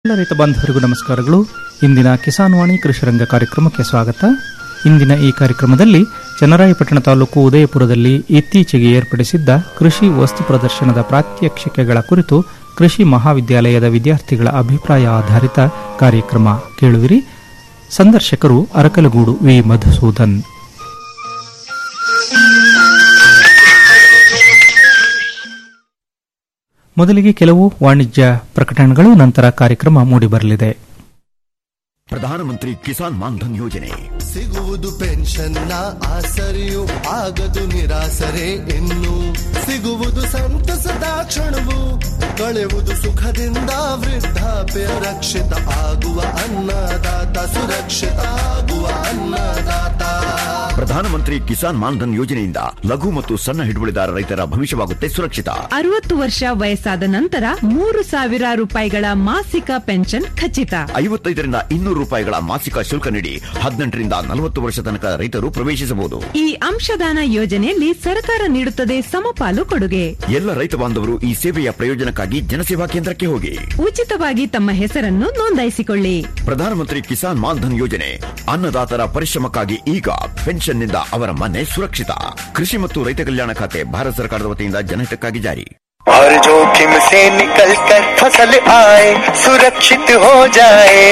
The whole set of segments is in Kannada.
ಎಲ್ಲ ರೈತ ಬಾಂಧವರಿಗೂ ನಮಸ್ಕಾರಗಳು ಇಂದಿನ ಕಿಸಾನ್ ವಾಣಿ ಕೃಷಿರಂಗ ಕಾರ್ಯಕ್ರಮಕ್ಕೆ ಸ್ವಾಗತ ಇಂದಿನ ಈ ಕಾರ್ಯಕ್ರಮದಲ್ಲಿ ಚನ್ನರಾಯಪಟ್ಟಣ ತಾಲೂಕು ಉದಯಪುರದಲ್ಲಿ ಇತ್ತೀಚೆಗೆ ಏರ್ಪಡಿಸಿದ್ದ ಕೃಷಿ ವಸ್ತು ಪ್ರದರ್ಶನದ ಪ್ರಾತ್ಯಕ್ಷಿಕೆಗಳ ಕುರಿತು ಕೃಷಿ ಮಹಾವಿದ್ಯಾಲಯದ ವಿದ್ಯಾರ್ಥಿಗಳ ಅಭಿಪ್ರಾಯ ಆಧಾರಿತ ಕಾರ್ಯಕ್ರಮ ಕೇಳುವಿರಿ ಸಂದರ್ಶಕರು ಅರಕಲಗೂಡು ವಿ ಮಧುಸೂದನ್ ಮೊದಲಿಗೆ ಕೆಲವು ವಾಣಿಜ್ಯ ಪ್ರಕಟಣೆಗಳು ನಂತರ ಕಾರ್ಯಕ್ರಮ ಮೂಡಿಬರಲಿದೆ ಪ್ರಧಾನಮಂತ್ರಿ ಕಿಸಾನ್ ಮಾನ್ಧನ್ ಯೋಜನೆ ಸಿಗುವುದು ಪೆನ್ಷನ್ನ ಆಸರೆಯು ಆಗದು ನಿರಾಸರೆ ಇನ್ನು ಸಿಗುವುದು ಸಂತಸದ ಕ್ಷಣವು ಕಳೆಯುವುದು ಸುಖದಿಂದ ವೃದ್ಧಾಪ್ಯ ರಕ್ಷಿತ ಆಗುವ ಅನ್ನದಾತ ಸುರಕ್ಷಿತ ಆಗುವ ಅನ್ನದಾತ ಪ್ರಧಾನಮಂತ್ರಿ ಕಿಸಾನ್ ಮಾನ್ಧನ್ ಯೋಜನೆಯಿಂದ ಲಘು ಮತ್ತು ಸಣ್ಣ ಹಿಡುವಳಿದಾರ ರೈತರ ಭವಿಷ್ಯವಾಗುತ್ತೆ ಸುರಕ್ಷಿತ ಅರವತ್ತು ವರ್ಷ ವಯಸ್ಸಾದ ನಂತರ ಮೂರು ಸಾವಿರ ರೂಪಾಯಿಗಳ ಮಾಸಿಕ ಪೆನ್ಷನ್ ಖಚಿತ ಐವತ್ತೈದರಿಂದ ಇನ್ನೂರು ರೂಪಾಯಿಗಳ ಮಾಸಿಕ ಶುಲ್ಕ ನೀಡಿ ಹದಿನೆಂಟರಿಂದ ನಲವತ್ತು ವರ್ಷ ತನಕ ರೈತರು ಪ್ರವೇಶಿಸಬಹುದು ಈ ಅಂಶದಾನ ಯೋಜನೆಯಲ್ಲಿ ಸರ್ಕಾರ ನೀಡುತ್ತದೆ ಸಮಪಾಲು ಕೊಡುಗೆ ಎಲ್ಲ ರೈತ ಬಾಂಧವರು ಈ ಸೇವೆಯ ಪ್ರಯೋಜನಕ್ಕಾಗಿ ಜನಸೇವಾ ಕೇಂದ್ರಕ್ಕೆ ಹೋಗಿ ಉಚಿತವಾಗಿ ತಮ್ಮ ಹೆಸರನ್ನು ನೋಂದಾಯಿಸಿಕೊಳ್ಳಿ ಪ್ರಧಾನಮಂತ್ರಿ ಕಿಸಾನ್ ಮಾನ್ಧನ್ ಯೋಜನೆ ಅನ್ನದಾತರ ಪರಿಶ್ರಮಕ್ಕಾಗಿ ಈಗ ಪೆನ್ಷನ್ನಿಂದ ಅವರ ಮನೆ ಸುರಕ್ಷಿತ ಕೃಷಿ ಮತ್ತು ರೈತ ಕಲ್ಯಾಣ ಖಾತೆ ಭಾರತ ಸರ್ಕಾರದ ವತಿಯಿಂದ ಜನಹಿತಕ್ಕಾಗಿ ಜಾರಿ हर जोखिम से निकल कर फसल आए सुरक्षित हो जाए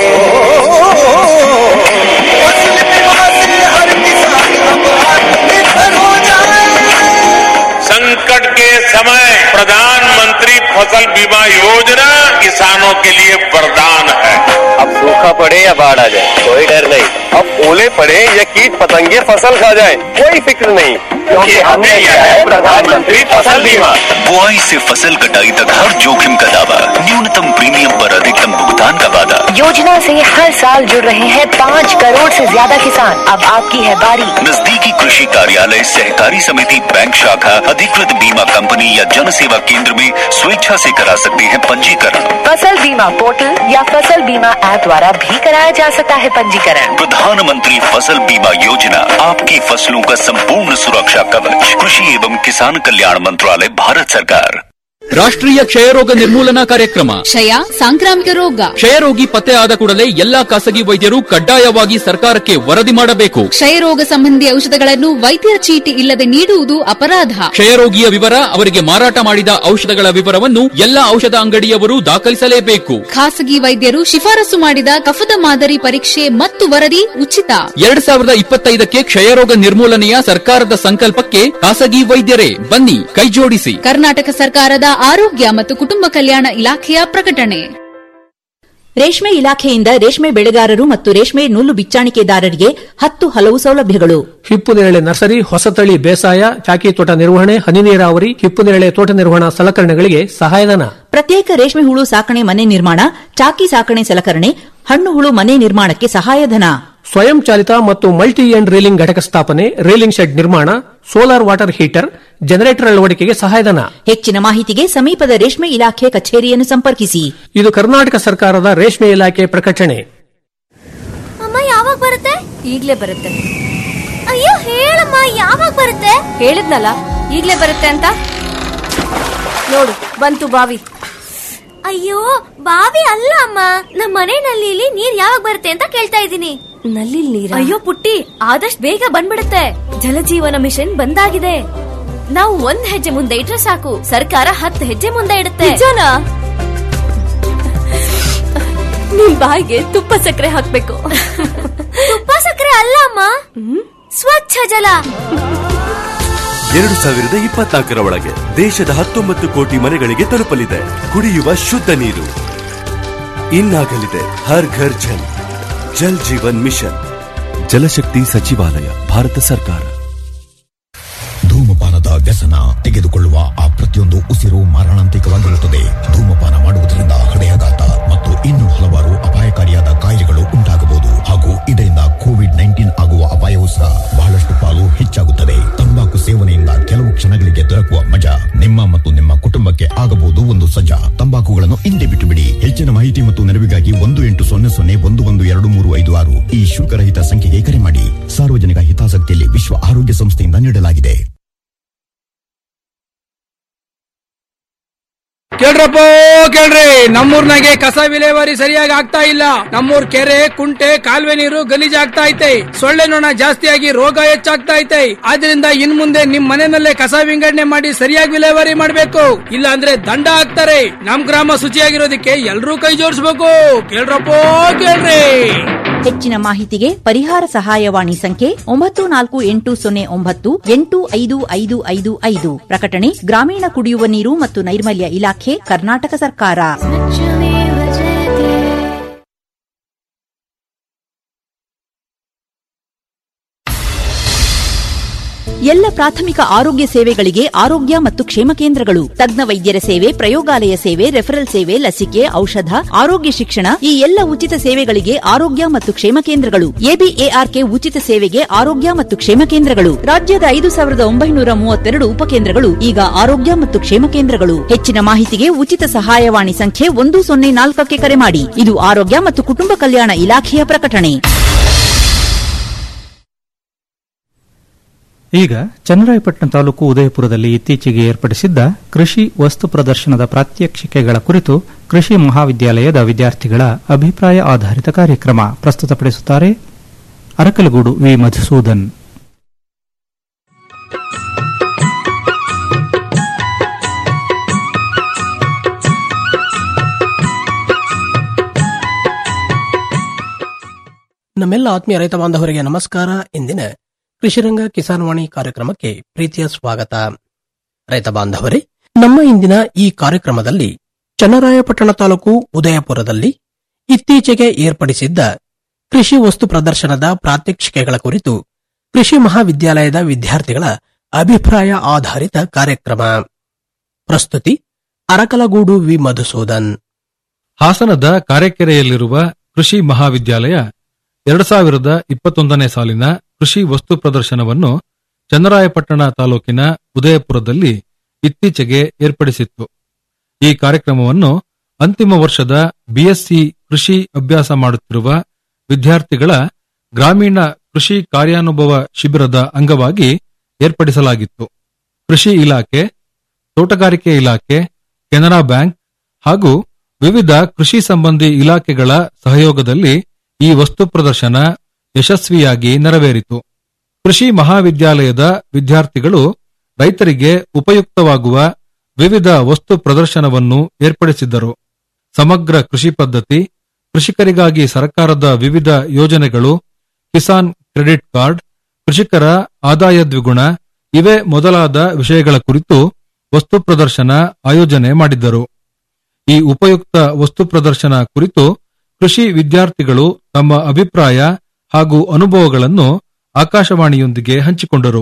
फसल बीमा से हर किसान अब आत्मनिर्भर हो जाए संकट के समय प्रधानमंत्री फसल बीमा योजना किसानों के लिए वरदान है अब सूखा पड़े या बाढ़ आ जाए कोई डर नहीं अब ओले पड़े या कीट पतंगे फसल खा जाए कोई फिक्र नहीं क्योंकि हमने लिया है प्रधानमंत्री फसल बीमा बुआई से फसल कटाई तक हर जोखिम का दावा न्यूनतम प्रीमियम पर अधिकतम भुगतान का वादा योजना से हर साल जुड़ रहे हैं पाँच करोड़ से ज्यादा किसान अब आपकी है बारी नजदीकी कृषि कार्यालय सहकारी समिति बैंक शाखा अधिकृत बीमा कंपनी या जन सेवा केंद्र में स्वेच्छा से करा सकते हैं पंजीकरण फसल बीमा पोर्टल या फसल बीमा ऐप द्वारा भी कराया जा सकता है पंजीकरण प्रधानमंत्री फसल बीमा योजना आपकी फसलों का संपूर्ण सुरक्षा कवच कृषि एवं किसान कल्याण मंत्रालय भारत सरकार ರಾಷ್ಟ್ರೀಯ ಕ್ಷಯರೋಗ ನಿರ್ಮೂಲನಾ ಕಾರ್ಯಕ್ರಮ ಕ್ಷಯ ಸಾಂಕ್ರಾಮಿಕ ರೋಗ ಕ್ಷಯರೋಗಿ ಪತ್ತೆ ಆದ ಕೂಡಲೇ ಎಲ್ಲಾ ಖಾಸಗಿ ವೈದ್ಯರು ಕಡ್ಡಾಯವಾಗಿ ಸರ್ಕಾರಕ್ಕೆ ವರದಿ ಮಾಡಬೇಕು ಕ್ಷಯರೋಗ ಸಂಬಂಧಿ ಔಷಧಗಳನ್ನು ವೈದ್ಯರ ಚೀಟಿ ಇಲ್ಲದೆ ನೀಡುವುದು ಅಪರಾಧ ಕ್ಷಯರೋಗಿಯ ವಿವರ ಅವರಿಗೆ ಮಾರಾಟ ಮಾಡಿದ ಔಷಧಗಳ ವಿವರವನ್ನು ಎಲ್ಲಾ ಔಷಧ ಅಂಗಡಿಯವರು ದಾಖಲಿಸಲೇಬೇಕು ಖಾಸಗಿ ವೈದ್ಯರು ಶಿಫಾರಸು ಮಾಡಿದ ಕಫದ ಮಾದರಿ ಪರೀಕ್ಷೆ ಮತ್ತು ವರದಿ ಉಚಿತ ಎರಡ್ ಸಾವಿರದ ಇಪ್ಪತ್ತೈದಕ್ಕೆ ಕ್ಷಯರೋಗ ನಿರ್ಮೂಲನೆಯ ಸರ್ಕಾರದ ಸಂಕಲ್ಪಕ್ಕೆ ಖಾಸಗಿ ವೈದ್ಯರೇ ಬನ್ನಿ ಕೈಜೋಡಿಸಿ ಕರ್ನಾಟಕ ಸರ್ಕಾರದ ಆರೋಗ್ಯ ಮತ್ತು ಕುಟುಂಬ ಕಲ್ಯಾಣ ಇಲಾಖೆಯ ಪ್ರಕಟಣೆ ರೇಷ್ಮೆ ಇಲಾಖೆಯಿಂದ ರೇಷ್ಮೆ ಬೆಳೆಗಾರರು ಮತ್ತು ರೇಷ್ಮೆ ನೂಲು ಬಿಚ್ಚಾಣಿಕೆದಾರರಿಗೆ ಹತ್ತು ಹಲವು ಸೌಲಭ್ಯಗಳು ಹಿಪ್ಪು ನೇರಳೆ ನರ್ಸರಿ ಹೊಸತಳಿ ಬೇಸಾಯ ಚಾಕಿ ತೋಟ ನಿರ್ವಹಣೆ ಹನಿ ನೀರಾವರಿ ಹಿಪ್ಪು ನೇರಳೆ ತೋಟ ನಿರ್ವಹಣಾ ಸಲಕರಣೆಗಳಿಗೆ ಸಹಾಯಧನ ಪ್ರತ್ಯೇಕ ರೇಷ್ಮೆ ಹುಳು ಸಾಕಣೆ ಮನೆ ನಿರ್ಮಾಣ ಚಾಕಿ ಸಾಕಣೆ ಸಲಕರಣೆ ಹಣ್ಣು ಹುಳು ಮನೆ ನಿರ್ಮಾಣಕ್ಕೆ ಸಹಾಯಧನ ಸ್ವಯಂ ಚಾಲಿತ ಮತ್ತು ಮಲ್ಟಿ ಎಂಡ್ ರೀಲಿಂಗ್ ಘಟಕ ಸ್ಥಾಪನೆ ರೀಲಿಂಗ್ ಶೆಡ್ ನಿರ್ಮಾಣ ಸೋಲಾರ್ ವಾಟರ್ ಹೀಟರ್ ಜನರೇಟರ್ ಅಳವಡಿಕೆಗೆ ಸಹಾಯಧನ ಹೆಚ್ಚಿನ ಮಾಹಿತಿಗೆ ಸಮೀಪದ ರೇಷ್ಮೆ ಇಲಾಖೆ ಕಚೇರಿಯನ್ನು ಸಂಪರ್ಕಿಸಿ ಇದು ಕರ್ನಾಟಕ ಸರ್ಕಾರದ ರೇಷ್ಮೆ ಇಲಾಖೆ ಪ್ರಕಟಣೆ ಅಮ್ಮ ಯಾವಾಗ ಬರುತ್ತೆ ಈಗ್ಲೇ ಬರುತ್ತೆ ಅಯ್ಯೋ ಹೇಳಮ್ಮ ಯಾವಾಗ ಬರುತ್ತೆ ಹೇಳಿದ್ನಲ್ಲ ಈಗ್ಲೇ ಬರುತ್ತೆ ಅಂತ ನೋಡು ಬಂತು ಬಾವಿ ಅಯ್ಯೋ ಬಾವಿ ಅಲ್ಲ ಅಮ್ಮ ನಮ್ಮ ಮನೆ ನಲ್ಲಿಲಿ ನೀರ್ ಯಾವಾಗ ಬರುತ್ತೆ ಅಂತ ಕೇಳ್ತಾ ಇದ್ದೀನಿ ನಲ್ಲಿ ನೀರ ಅಯ್ಯೋ ಪುಟ್ಟಿ ಆದಷ್ಟು ಬೇಗ ಬಂದ್ಬಿಡುತ್ತೆ ಜಲಜೀವನ ಮಿಷನ್ ಬಂದಾಗಿದೆ ನಾವು ಒಂದ್ ಹೆಜ್ಜೆ ಮುಂದೆ ಇಟ್ರೆ ಸಾಕು ಸರ್ಕಾರ ಹತ್ತು ಹೆಜ್ಜೆ ಮುಂದೆ ಇಡುತ್ತೆ ನಿಮ್ ಬಾಯಿಗೆ ತುಪ್ಪ ಸಕ್ಕರೆ ಹಾಕ್ಬೇಕು ತುಪ್ಪ ಸಕ್ಕರೆ ಅಲ್ಲ ಅಮ್ಮ ಸ್ವಚ್ಛ ಜಲ ಎರಡು ಸಾವಿರದ ಇಪ್ಪತ್ನಾಲ್ಕರ ಒಳಗೆ ದೇಶದ ಹತ್ತೊಂಬತ್ತು ಕೋಟಿ ಮನೆಗಳಿಗೆ ತಲುಪಲಿದೆ ಕುಡಿಯುವ ಶುದ್ಧ ನೀರು ಇನ್ನಾಗಲಿದೆ ಹರ್ ಘರ್ ಜಲ್ ಜಲ್ ಜೀವನ್ ಮಿಷನ್ ಜಲಶಕ್ತಿ ಸಚಿವಾಲಯ ಭಾರತ ಸರ್ಕಾರ ಧೂಮಪಾನದ ವ್ಯಸನ ತೆಗೆದುಕೊಳ್ಳುವ ಆ ಪ್ರತಿಯೊಂದು ಉಸಿರು ಮಾರಣಾಂತಿಕವಾಗಿರುತ್ತದೆ ಧೂಮಪಾನ ಮಾಡುವುದರಿಂದ ಹೃದಯಾಘಾತ ಮತ್ತು ಇನ್ನೂ ಹಲವಾರು ಅಪಾಯಕಾರಿಯಾದ ಕಾಯಿಲೆಗಳು ಉಂಟಾಗಬಹುದು ಹಾಗೂ ಇದರಿಂದ ಕೋವಿಡ್ ನೈನ್ಟೀನ್ ಆಗುವ ಅಪಾಯವೂ ಸಹ ಬಹಳಷ್ಟು ಪಾಲು ಹೆಚ್ಚಾಗುತ್ತದೆ ತಂಬಾಕು ಸೇವನೆಯಿಂದ ಕೆಲವು ಕ್ಷಣಗಳಿಗೆ ದೊರಕುವ ಮಜಾ ನಿಮ್ಮ ಮತ್ತು ನಿಮ್ಮ ಕುಟುಂಬಕ್ಕೆ ಆಗಬಹುದು ಒಂದು ಸಜ್ಜಾ ತಂಬಾಕುಗಳನ್ನು ಹಿಂದೆ ಬಿಟ್ಟು ಬಿಡಿ ಹೆಚ್ಚಿನ ಮಾಹಿತಿ ಮತ್ತು ನೆರವಿಗಾಗಿ ಒಂದು ಎಂಟು ಸೊನ್ನೆ ಸೊನ್ನೆ ಒಂದು ಒಂದು ಎರಡು ಮೂರು ಐದು ಆರು ಈ ಶುಲ್ಕರಹಿತ ಸಂಖ್ಯೆಗೆ ಕರೆ ಮಾಡಿ ಸಾರ್ವಜನಿಕ ಹಿತಾಸಕ್ತಿಯಲ್ಲಿ ವಿಶ್ವ ಆರೋಗ್ಯ ಸಂಸ್ಥೆಯಿಂದ ನೀಡಲಾಗಿದೆ ಕೇಳ್ರಪ್ಪ ಕೇಳ್ರಿ ನಮ್ಮೂರ್ನಾಗೆ ಕಸ ವಿಲೇವಾರಿ ಸರಿಯಾಗಿ ಆಗ್ತಾ ಇಲ್ಲ ನಮ್ಮೂರ್ ಕೆರೆ ಕುಂಟೆ ಕಾಲುವೆ ನೀರು ಗಲೀಜಾಗ್ತಾ ಐತೆ ಸೊಳ್ಳೆ ನೊಣ ಜಾಸ್ತಿಯಾಗಿ ರೋಗ ಹೆಚ್ಚಾಗ್ತಾ ಐತೆ ಆದ್ರಿಂದ ಇನ್ ಮುಂದೆ ನಿಮ್ ಮನೆಯಲ್ಲೇ ಕಸ ವಿಂಗಡಣೆ ಮಾಡಿ ಸರಿಯಾಗಿ ವಿಲೇವಾರಿ ಮಾಡ್ಬೇಕು ಇಲ್ಲ ಅಂದ್ರೆ ದಂಡ ಹಾಕ್ತಾರೆ ನಮ್ ಗ್ರಾಮ ಶುಚಿಯಾಗಿರೋದಕ್ಕೆ ಎಲ್ರೂ ಕೈ ಜೋಡಿಸ್ಬೇಕು ಕೇಳ್ರಪ್ಪ ಕೇಳ್ರಿ ಹೆಚ್ಚಿನ ಮಾಹಿತಿಗೆ ಪರಿಹಾರ ಸಹಾಯವಾಣಿ ಸಂಖ್ಯೆ ಒಂಬತ್ತು ನಾಲ್ಕು ಎಂಟು ಸೊನ್ನೆ ಒಂಬತ್ತು ಎಂಟು ಐದು ಐದು ಐದು ಐದು ಪ್ರಕಟಣೆ ಗ್ರಾಮೀಣ ಕುಡಿಯುವ ನೀರು ಮತ್ತು ನೈರ್ಮಲ್ಯ ಇಲಾಖೆ ಕರ್ನಾಟಕ ಸರ್ಕಾರ ಎಲ್ಲ ಪ್ರಾಥಮಿಕ ಆರೋಗ್ಯ ಸೇವೆಗಳಿಗೆ ಆರೋಗ್ಯ ಮತ್ತು ಕ್ಷೇಮ ಕೇಂದ್ರಗಳು ತಜ್ಞ ವೈದ್ಯರ ಸೇವೆ ಪ್ರಯೋಗಾಲಯ ಸೇವೆ ರೆಫರಲ್ ಸೇವೆ ಲಸಿಕೆ ಔಷಧ ಆರೋಗ್ಯ ಶಿಕ್ಷಣ ಈ ಎಲ್ಲ ಉಚಿತ ಸೇವೆಗಳಿಗೆ ಆರೋಗ್ಯ ಮತ್ತು ಕ್ಷೇಮ ಕೇಂದ್ರಗಳು ಎಬಿಎಆರ್ಕೆ ಉಚಿತ ಸೇವೆಗೆ ಆರೋಗ್ಯ ಮತ್ತು ಕ್ಷೇಮ ಕೇಂದ್ರಗಳು ರಾಜ್ಯದ ಐದು ಸಾವಿರದ ಒಂಬೈನೂರ ಮೂವತ್ತೆರಡು ಉಪಕೇಂದ್ರಗಳು ಈಗ ಆರೋಗ್ಯ ಮತ್ತು ಕ್ಷೇಮ ಕೇಂದ್ರಗಳು ಹೆಚ್ಚಿನ ಮಾಹಿತಿಗೆ ಉಚಿತ ಸಹಾಯವಾಣಿ ಸಂಖ್ಯೆ ಒಂದು ಸೊನ್ನೆ ನಾಲ್ಕಕ್ಕೆ ಕರೆ ಮಾಡಿ ಇದು ಆರೋಗ್ಯ ಮತ್ತು ಕುಟುಂಬ ಕಲ್ಯಾಣ ಇಲಾಖೆಯ ಪ್ರಕಟಣೆ ಈಗ ಚನ್ನರಾಯಪಟ್ಟಣ ತಾಲೂಕು ಉದಯಪುರದಲ್ಲಿ ಇತ್ತೀಚೆಗೆ ಏರ್ಪಡಿಸಿದ್ದ ಕೃಷಿ ವಸ್ತು ಪ್ರದರ್ಶನದ ಪ್ರಾತ್ಯಕ್ಷಿಕೆಗಳ ಕುರಿತು ಕೃಷಿ ಮಹಾವಿದ್ಯಾಲಯದ ವಿದ್ಯಾರ್ಥಿಗಳ ಅಭಿಪ್ರಾಯ ಆಧಾರಿತ ಕಾರ್ಯಕ್ರಮ ಪ್ರಸ್ತುತಪಡಿಸುತ್ತಾರೆ ಅರಕಲಗೂಡು ವಿ ಮಧುಸೂದನ್ ನಮ್ಮೆಲ್ಲ ಆತ್ಮೀಯ ರೈತ ಬಾಂಧವರಿಗೆ ನಮಸ್ಕಾರ ಇಂದಿನ ಕೃಷಿರಂಗ ಕಿಸಾನ್ ವಾಣಿ ಕಾರ್ಯಕ್ರಮಕ್ಕೆ ಪ್ರೀತಿಯ ಸ್ವಾಗತ ರೈತ ಬಾಂಧವರೇ ನಮ್ಮ ಇಂದಿನ ಈ ಕಾರ್ಯಕ್ರಮದಲ್ಲಿ ಚನ್ನರಾಯಪಟ್ಟಣ ತಾಲೂಕು ಉದಯಪುರದಲ್ಲಿ ಇತ್ತೀಚೆಗೆ ಏರ್ಪಡಿಸಿದ್ದ ಕೃಷಿ ವಸ್ತು ಪ್ರದರ್ಶನದ ಪ್ರಾತ್ಯಕ್ಷಿಕೆಗಳ ಕುರಿತು ಕೃಷಿ ಮಹಾವಿದ್ಯಾಲಯದ ವಿದ್ಯಾರ್ಥಿಗಳ ಅಭಿಪ್ರಾಯ ಆಧಾರಿತ ಕಾರ್ಯಕ್ರಮ ಪ್ರಸ್ತುತಿ ಅರಕಲಗೂಡು ವಿ ಮಧುಸೂದನ್ ಹಾಸನದ ಕಾರೆಕೆರೆಯಲ್ಲಿರುವ ಕೃಷಿ ಮಹಾವಿದ್ಯಾಲಯ ಎರಡು ಸಾವಿರದ ಇಪ್ಪತ್ತೊಂದನೇ ಸಾಲಿನ ಕೃಷಿ ವಸ್ತು ಪ್ರದರ್ಶನವನ್ನು ಚನ್ನರಾಯಪಟ್ಟಣ ತಾಲೂಕಿನ ಉದಯಪುರದಲ್ಲಿ ಇತ್ತೀಚೆಗೆ ಏರ್ಪಡಿಸಿತ್ತು ಈ ಕಾರ್ಯಕ್ರಮವನ್ನು ಅಂತಿಮ ವರ್ಷದ ಬಿಎಸ್ಸಿ ಕೃಷಿ ಅಭ್ಯಾಸ ಮಾಡುತ್ತಿರುವ ವಿದ್ಯಾರ್ಥಿಗಳ ಗ್ರಾಮೀಣ ಕೃಷಿ ಕಾರ್ಯಾನುಭವ ಶಿಬಿರದ ಅಂಗವಾಗಿ ಏರ್ಪಡಿಸಲಾಗಿತ್ತು ಕೃಷಿ ಇಲಾಖೆ ತೋಟಗಾರಿಕೆ ಇಲಾಖೆ ಕೆನರಾ ಬ್ಯಾಂಕ್ ಹಾಗೂ ವಿವಿಧ ಕೃಷಿ ಸಂಬಂಧಿ ಇಲಾಖೆಗಳ ಸಹಯೋಗದಲ್ಲಿ ಈ ವಸ್ತು ಪ್ರದರ್ಶನ ಯಶಸ್ವಿಯಾಗಿ ನೆರವೇರಿತು ಕೃಷಿ ಮಹಾವಿದ್ಯಾಲಯದ ವಿದ್ಯಾರ್ಥಿಗಳು ರೈತರಿಗೆ ಉಪಯುಕ್ತವಾಗುವ ವಿವಿಧ ವಸ್ತು ಪ್ರದರ್ಶನವನ್ನು ಏರ್ಪಡಿಸಿದ್ದರು ಸಮಗ್ರ ಕೃಷಿ ಪದ್ಧತಿ ಕೃಷಿಕರಿಗಾಗಿ ಸರ್ಕಾರದ ವಿವಿಧ ಯೋಜನೆಗಳು ಕಿಸಾನ್ ಕ್ರೆಡಿಟ್ ಕಾರ್ಡ್ ಕೃಷಿಕರ ಆದಾಯ ದ್ವಿಗುಣ ಇವೇ ಮೊದಲಾದ ವಿಷಯಗಳ ಕುರಿತು ವಸ್ತು ಪ್ರದರ್ಶನ ಆಯೋಜನೆ ಮಾಡಿದ್ದರು ಈ ಉಪಯುಕ್ತ ವಸ್ತು ಪ್ರದರ್ಶನ ಕುರಿತು ಕೃಷಿ ವಿದ್ಯಾರ್ಥಿಗಳು ತಮ್ಮ ಅಭಿಪ್ರಾಯ ಹಾಗೂ ಅನುಭವಗಳನ್ನು ಆಕಾಶವಾಣಿಯೊಂದಿಗೆ ಹಂಚಿಕೊಂಡರು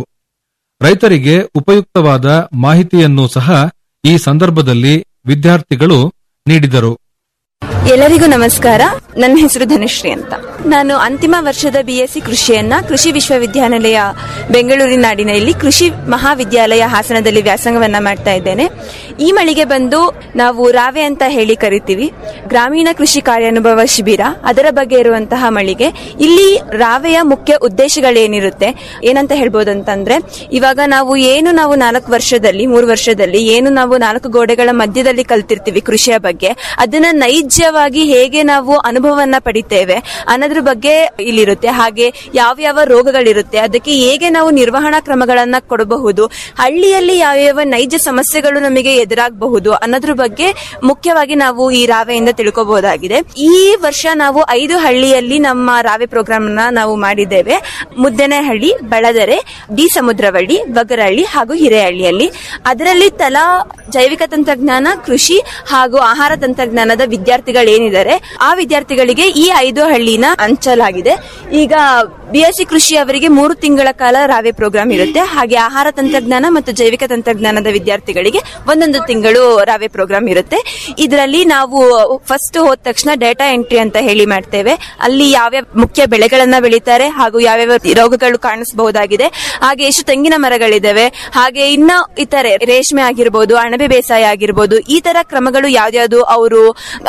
ರೈತರಿಗೆ ಉಪಯುಕ್ತವಾದ ಮಾಹಿತಿಯನ್ನು ಸಹ ಈ ಸಂದರ್ಭದಲ್ಲಿ ವಿದ್ಯಾರ್ಥಿಗಳು ನೀಡಿದರು ಎಲ್ಲರಿಗೂ ನಮಸ್ಕಾರ ನನ್ನ ಹೆಸರು ಧನುಶ್ರೀ ಅಂತ ನಾನು ಅಂತಿಮ ವರ್ಷದ ಬಿಎಸ್ಸಿ ಕೃಷಿಯನ್ನ ಕೃಷಿ ವಿಶ್ವವಿದ್ಯಾನಿಲಯ ಬೆಂಗಳೂರಿನ ನಾಡಿನಲ್ಲಿ ಕೃಷಿ ಮಹಾವಿದ್ಯಾಲಯ ಹಾಸನದಲ್ಲಿ ವ್ಯಾಸಂಗವನ್ನ ಮಾಡ್ತಾ ಇದ್ದೇನೆ ಈ ಮಳಿಗೆ ಬಂದು ನಾವು ರಾವೆ ಅಂತ ಹೇಳಿ ಕರಿತೀವಿ ಗ್ರಾಮೀಣ ಕೃಷಿ ಕಾರ್ಯಾನುಭವ ಶಿಬಿರ ಅದರ ಬಗ್ಗೆ ಇರುವಂತಹ ಮಳಿಗೆ ಇಲ್ಲಿ ರಾವೆಯ ಮುಖ್ಯ ಉದ್ದೇಶಗಳೇನಿರುತ್ತೆ ಏನಂತ ಹೇಳ್ಬೋದು ಅಂತಂದ್ರೆ ಇವಾಗ ನಾವು ಏನು ನಾವು ನಾಲ್ಕು ವರ್ಷದಲ್ಲಿ ಮೂರು ವರ್ಷದಲ್ಲಿ ಏನು ನಾವು ನಾಲ್ಕು ಗೋಡೆಗಳ ಮಧ್ಯದಲ್ಲಿ ಕಲ್ತಿರ್ತೀವಿ ಕೃಷಿಯ ಬಗ್ಗೆ ಅದನ್ನ ನೈಜವಾಗಿ ಹೇಗೆ ನಾವು ಅನುಭವವನ್ನ ಪಡಿತೇವೆ ಅನ್ನೋದ್ರ ಬಗ್ಗೆ ಇಲ್ಲಿರುತ್ತೆ ಹಾಗೆ ಯಾವ ಯಾವ ರೋಗಗಳಿರುತ್ತೆ ಅದಕ್ಕೆ ಹೇಗೆ ನಾವು ನಿರ್ವಹಣಾ ಕ್ರಮಗಳನ್ನ ಕೊಡಬಹುದು ಹಳ್ಳಿಯಲ್ಲಿ ಯಾವ್ಯಾವ ನೈಜ ಸಮಸ್ಯೆಗಳು ನಮಗೆ ಎದುರಾಗಬಹುದು ಅನ್ನೋದ್ರ ಬಗ್ಗೆ ಮುಖ್ಯವಾಗಿ ನಾವು ಈ ರಾವೆಯಿಂದ ತಿಳ್ಕೋಬಹುದಾಗಿದೆ ಈ ವರ್ಷ ನಾವು ಐದು ಹಳ್ಳಿಯಲ್ಲಿ ನಮ್ಮ ರಾವೆ ಪ್ರೋಗ್ರಾಮ್ ನ ನಾವು ಮಾಡಿದ್ದೇವೆ ಮುದ್ದೆನಹಳ್ಳಿ ಬಳದರೆ ಡಿ ಸಮುದ್ರವಳ್ಳಿ ಬಗರಹಳ್ಳಿ ಹಾಗೂ ಹಿರೇಹಳ್ಳಿಯಲ್ಲಿ ಅದರಲ್ಲಿ ತಲಾ ಜೈವಿಕ ತಂತ್ರಜ್ಞಾನ ಕೃಷಿ ಹಾಗೂ ಆಹಾರ ತಂತ್ರಜ್ಞಾನದ ವಿದ್ಯಾರ್ಥಿಗಳೇನಿದ್ದಾರೆ ಆ ವಿದ್ಯಾರ್ಥಿಗಳಿಗೆ ಈ ಐದು ಹಳ್ಳಿನ ಹಂಚಲಾಗಿದೆ ಈಗ ಬಿಎಸ್ಸಿ ಕೃಷಿ ಅವರಿಗೆ ಮೂರು ತಿಂಗಳ ಕಾಲ ರಾವೆ ಪ್ರೋಗ್ರಾಮ್ ಇರುತ್ತೆ ಹಾಗೆ ಆಹಾರ ತಂತ್ರಜ್ಞಾನ ಮತ್ತು ಜೈವಿಕ ತಂತ್ರಜ್ಞಾನದ ವಿದ್ಯಾರ್ಥಿಗಳಿಗೆ ಒಂದೊಂದು ತಿಂಗಳು ರಾವೆ ಪ್ರೋಗ್ರಾಮ್ ಇರುತ್ತೆ ಇದರಲ್ಲಿ ನಾವು ಫಸ್ಟ್ ಹೋದ ತಕ್ಷಣ ಡೇಟಾ ಎಂಟ್ರಿ ಅಂತ ಹೇಳಿ ಮಾಡ್ತೇವೆ ಅಲ್ಲಿ ಯಾವ್ಯಾವ ಮುಖ್ಯ ಬೆಳೆಗಳನ್ನ ಬೆಳೀತಾರೆ ಹಾಗೂ ಯಾವ್ಯಾವ ರೋಗಗಳು ಕಾಣಿಸಬಹುದಾಗಿದೆ ಹಾಗೆ ಎಷ್ಟು ತೆಂಗಿನ ಮರಗಳಿದಾವೆ ಹಾಗೆ ಇನ್ನ ಇತರೆ ರೇಷ್ಮೆ ಆಗಿರ್ಬೋದು ಅಣಬೆ ಬೇಸಾಯ ಆಗಿರ್ಬೋದು ಈ ತರ ಕ್ರಮಗಳು ಯಾವ್ಯಾವ್ದು ಅವರು ಮಾಡೋ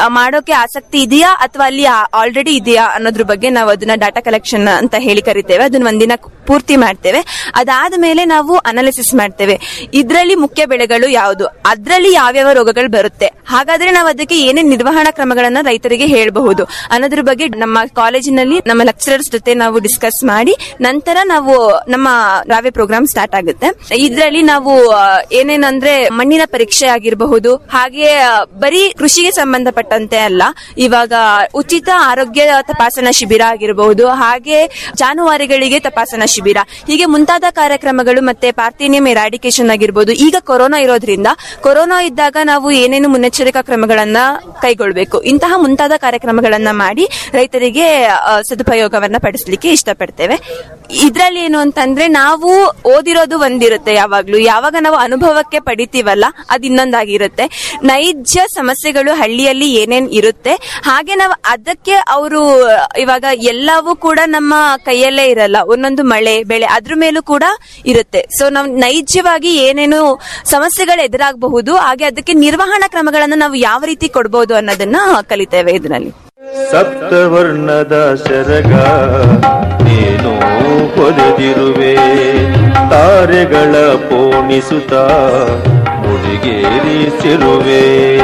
ಕಲಿಯೋಕೆ ಆಸಕ್ತಿ ಇದೆಯಾ ಅಥವಾ ಅಲ್ಲಿ ಆಲ್ರೆಡಿ ಇದೆಯಾ ಅನ್ನೋದ್ರ ಬಗ್ಗೆ ನಾವು ಅದನ್ನ ಡಾಟಾ ಕಲೆಕ್ಷನ್ ಅಂತ ಹೇಳಿ ಕರಿತೇವೆ ಅದನ್ನ ಒಂದಿನ ಪೂರ್ತಿ ಮಾಡ್ತೇವೆ ಅದಾದ ಮೇಲೆ ನಾವು ಅನಾಲಿಸಿಸ್ ಮಾಡ್ತೇವೆ ಇದರಲ್ಲಿ ಮುಖ್ಯ ಬೆಳೆಗಳು ಯಾವುದು ಅದರಲ್ಲಿ ಯಾವ್ಯಾವ ರೋಗಗಳು ಬರುತ್ತೆ ಹಾಗಾದ್ರೆ ನಾವು ಅದಕ್ಕೆ ಏನೇನ್ ನಿರ್ವಹಣಾ ಕ್ರಮಗಳನ್ನ ರೈತರಿಗೆ ಹೇಳಬಹುದು ಅನ್ನೋದ್ರ ಬಗ್ಗೆ ನಮ್ಮ ಕಾಲೇಜಿನಲ್ಲಿ ನಮ್ಮ ಲೆಕ್ಚರರ್ಸ್ ಜೊತೆ ನಾವು ಡಿಸ್ಕಸ್ ಮಾಡಿ ನಂತರ ನಾವು ನಮ್ಮ ರಾವೆ ಪ್ರೋಗ್ರಾಮ್ ಸ್ಟಾರ್ಟ್ ಆಗುತ್ತೆ ಇದರಲ್ಲಿ ನಾವು ಆ, ಏನೇನಂದ್ರೆ ಮಣ್ಣಿನ ಪರೀಕ್ಷೆ ಆಗಿರಬಹುದು ಹಾಗೆ ಆ, ಬರೀ ಕೃಷಿಗೆ ಸಂಬಂಧಪಟ್ಟಂತೆ ಅಲ್ಲ ಇವಾಗ ಉಚಿತ ಆರೋಗ್ಯ ತಪಾಸಣಾ ಶಿಬಿರ ಆಗಿರಬಹುದು ಹಾಗೆ ಜಾನುವಾರುಗಳಿಗೆ ತಪಾಸಣಾ ಶಿಬಿರ ಹೀಗೆ ಮುಂತಾದ ಕಾರ್ಯಕ್ರಮಗಳು ಮತ್ತೆ ಪಾರ್ಥೇನಿಯಂ ಎರಾಡಿಕೇಶನ್ ಆಗಿರ್ಬೋದು ಈಗ ಕೊರೋನಾ ಇರೋದ್ರಿಂದ ಕೊರೋನಾ ಇದ್ದಾಗ ನಾವು ಏನೇನು ಮುನ್ನೆಚ್ಚರಿಕಾ ಕ್ರಮಗಳನ್ನ ಕೈಗೊಳ್ಬೇಕು ಇಂತಹ ಮುಂತಾದ ಕಾರ್ಯಕ್ರಮಗಳನ್ನ ಮಾಡಿ ರೈತರಿಗೆ ಆ, ಸದುಪಯೋಗವನ್ನ ಪಡಿಸಲಿಕ್ಕೆ ಇಷ್ಟಪಡ್ತೇವೆ ಇದ್ರಲ್ಲಿ ಏನು ಅಂತಂದ್ರೆ ನಾವು ಓದಿರೋದು ಒಂದಿರುತ್ತೆ ಯಾವಾಗ್ಲೂ ಯಾವಾಗ ನಾವು ಅನುಭವಕ್ಕೆ ಪಡಿತೀವಲ್ಲ ಅದು ಇನ್ನೊಂದಾಗಿರುತ್ತೆ ನೈಜ ಸಮಸ್ಯೆಗಳು ಹಳ್ಳಿಯಲ್ಲಿ ಏನೇನ್ ಇರುತ್ತೆ ಹಾಗೆ ನಾವು ಅದಕ್ಕೆ ಅವರು ಇವಾಗ ಎಲ್ಲವೂ ಕೂಡ ನಮ್ಮ ಕೈಯಲ್ಲೇ ಇರಲ್ಲ ಒಂದೊಂದು ಮಳೆ ಬೆಳೆ ಅದ್ರ ಮೇಲೂ ಕೂಡ ಇರುತ್ತೆ ಸೊ ನಾವು ನೈಜವಾಗಿ ಏನೇನು ಸಮಸ್ಯೆಗಳು ಎದುರಾಗಬಹುದು ಹಾಗೆ ಅದಕ್ಕೆ ನಿರ್ವಹಣಾ ಕ್ರಮಗಳನ್ನ ನಾವು ಯಾವ ರೀತಿ ಕೊಡ್ಬೋದು ಅನ್ನೋದನ್ನ ಕಲಿತೇವೆ ಇದರಲ್ಲಿ ಸಪ್ತವರ್ಣದ ಸೆರಗ ನೀನು ಹೊದೆದಿರುವೆ ತಾರೆಗಳ ಪೋಣಿಸುತ್ತ ಮುಡಿಗೇರಿಸಿರುವೆ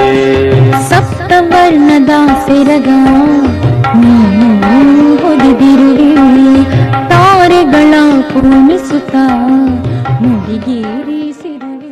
ಸಪ್ತವರ್ಣದ ಸೆರಗ ನೀನು ಹೊದಿದಿರುವೆ ತಾರೆಗಳ ಪೂರ್ಣಿಸುತ್ತ ಮುಡಿಗೇರಿಸಿರುವೆ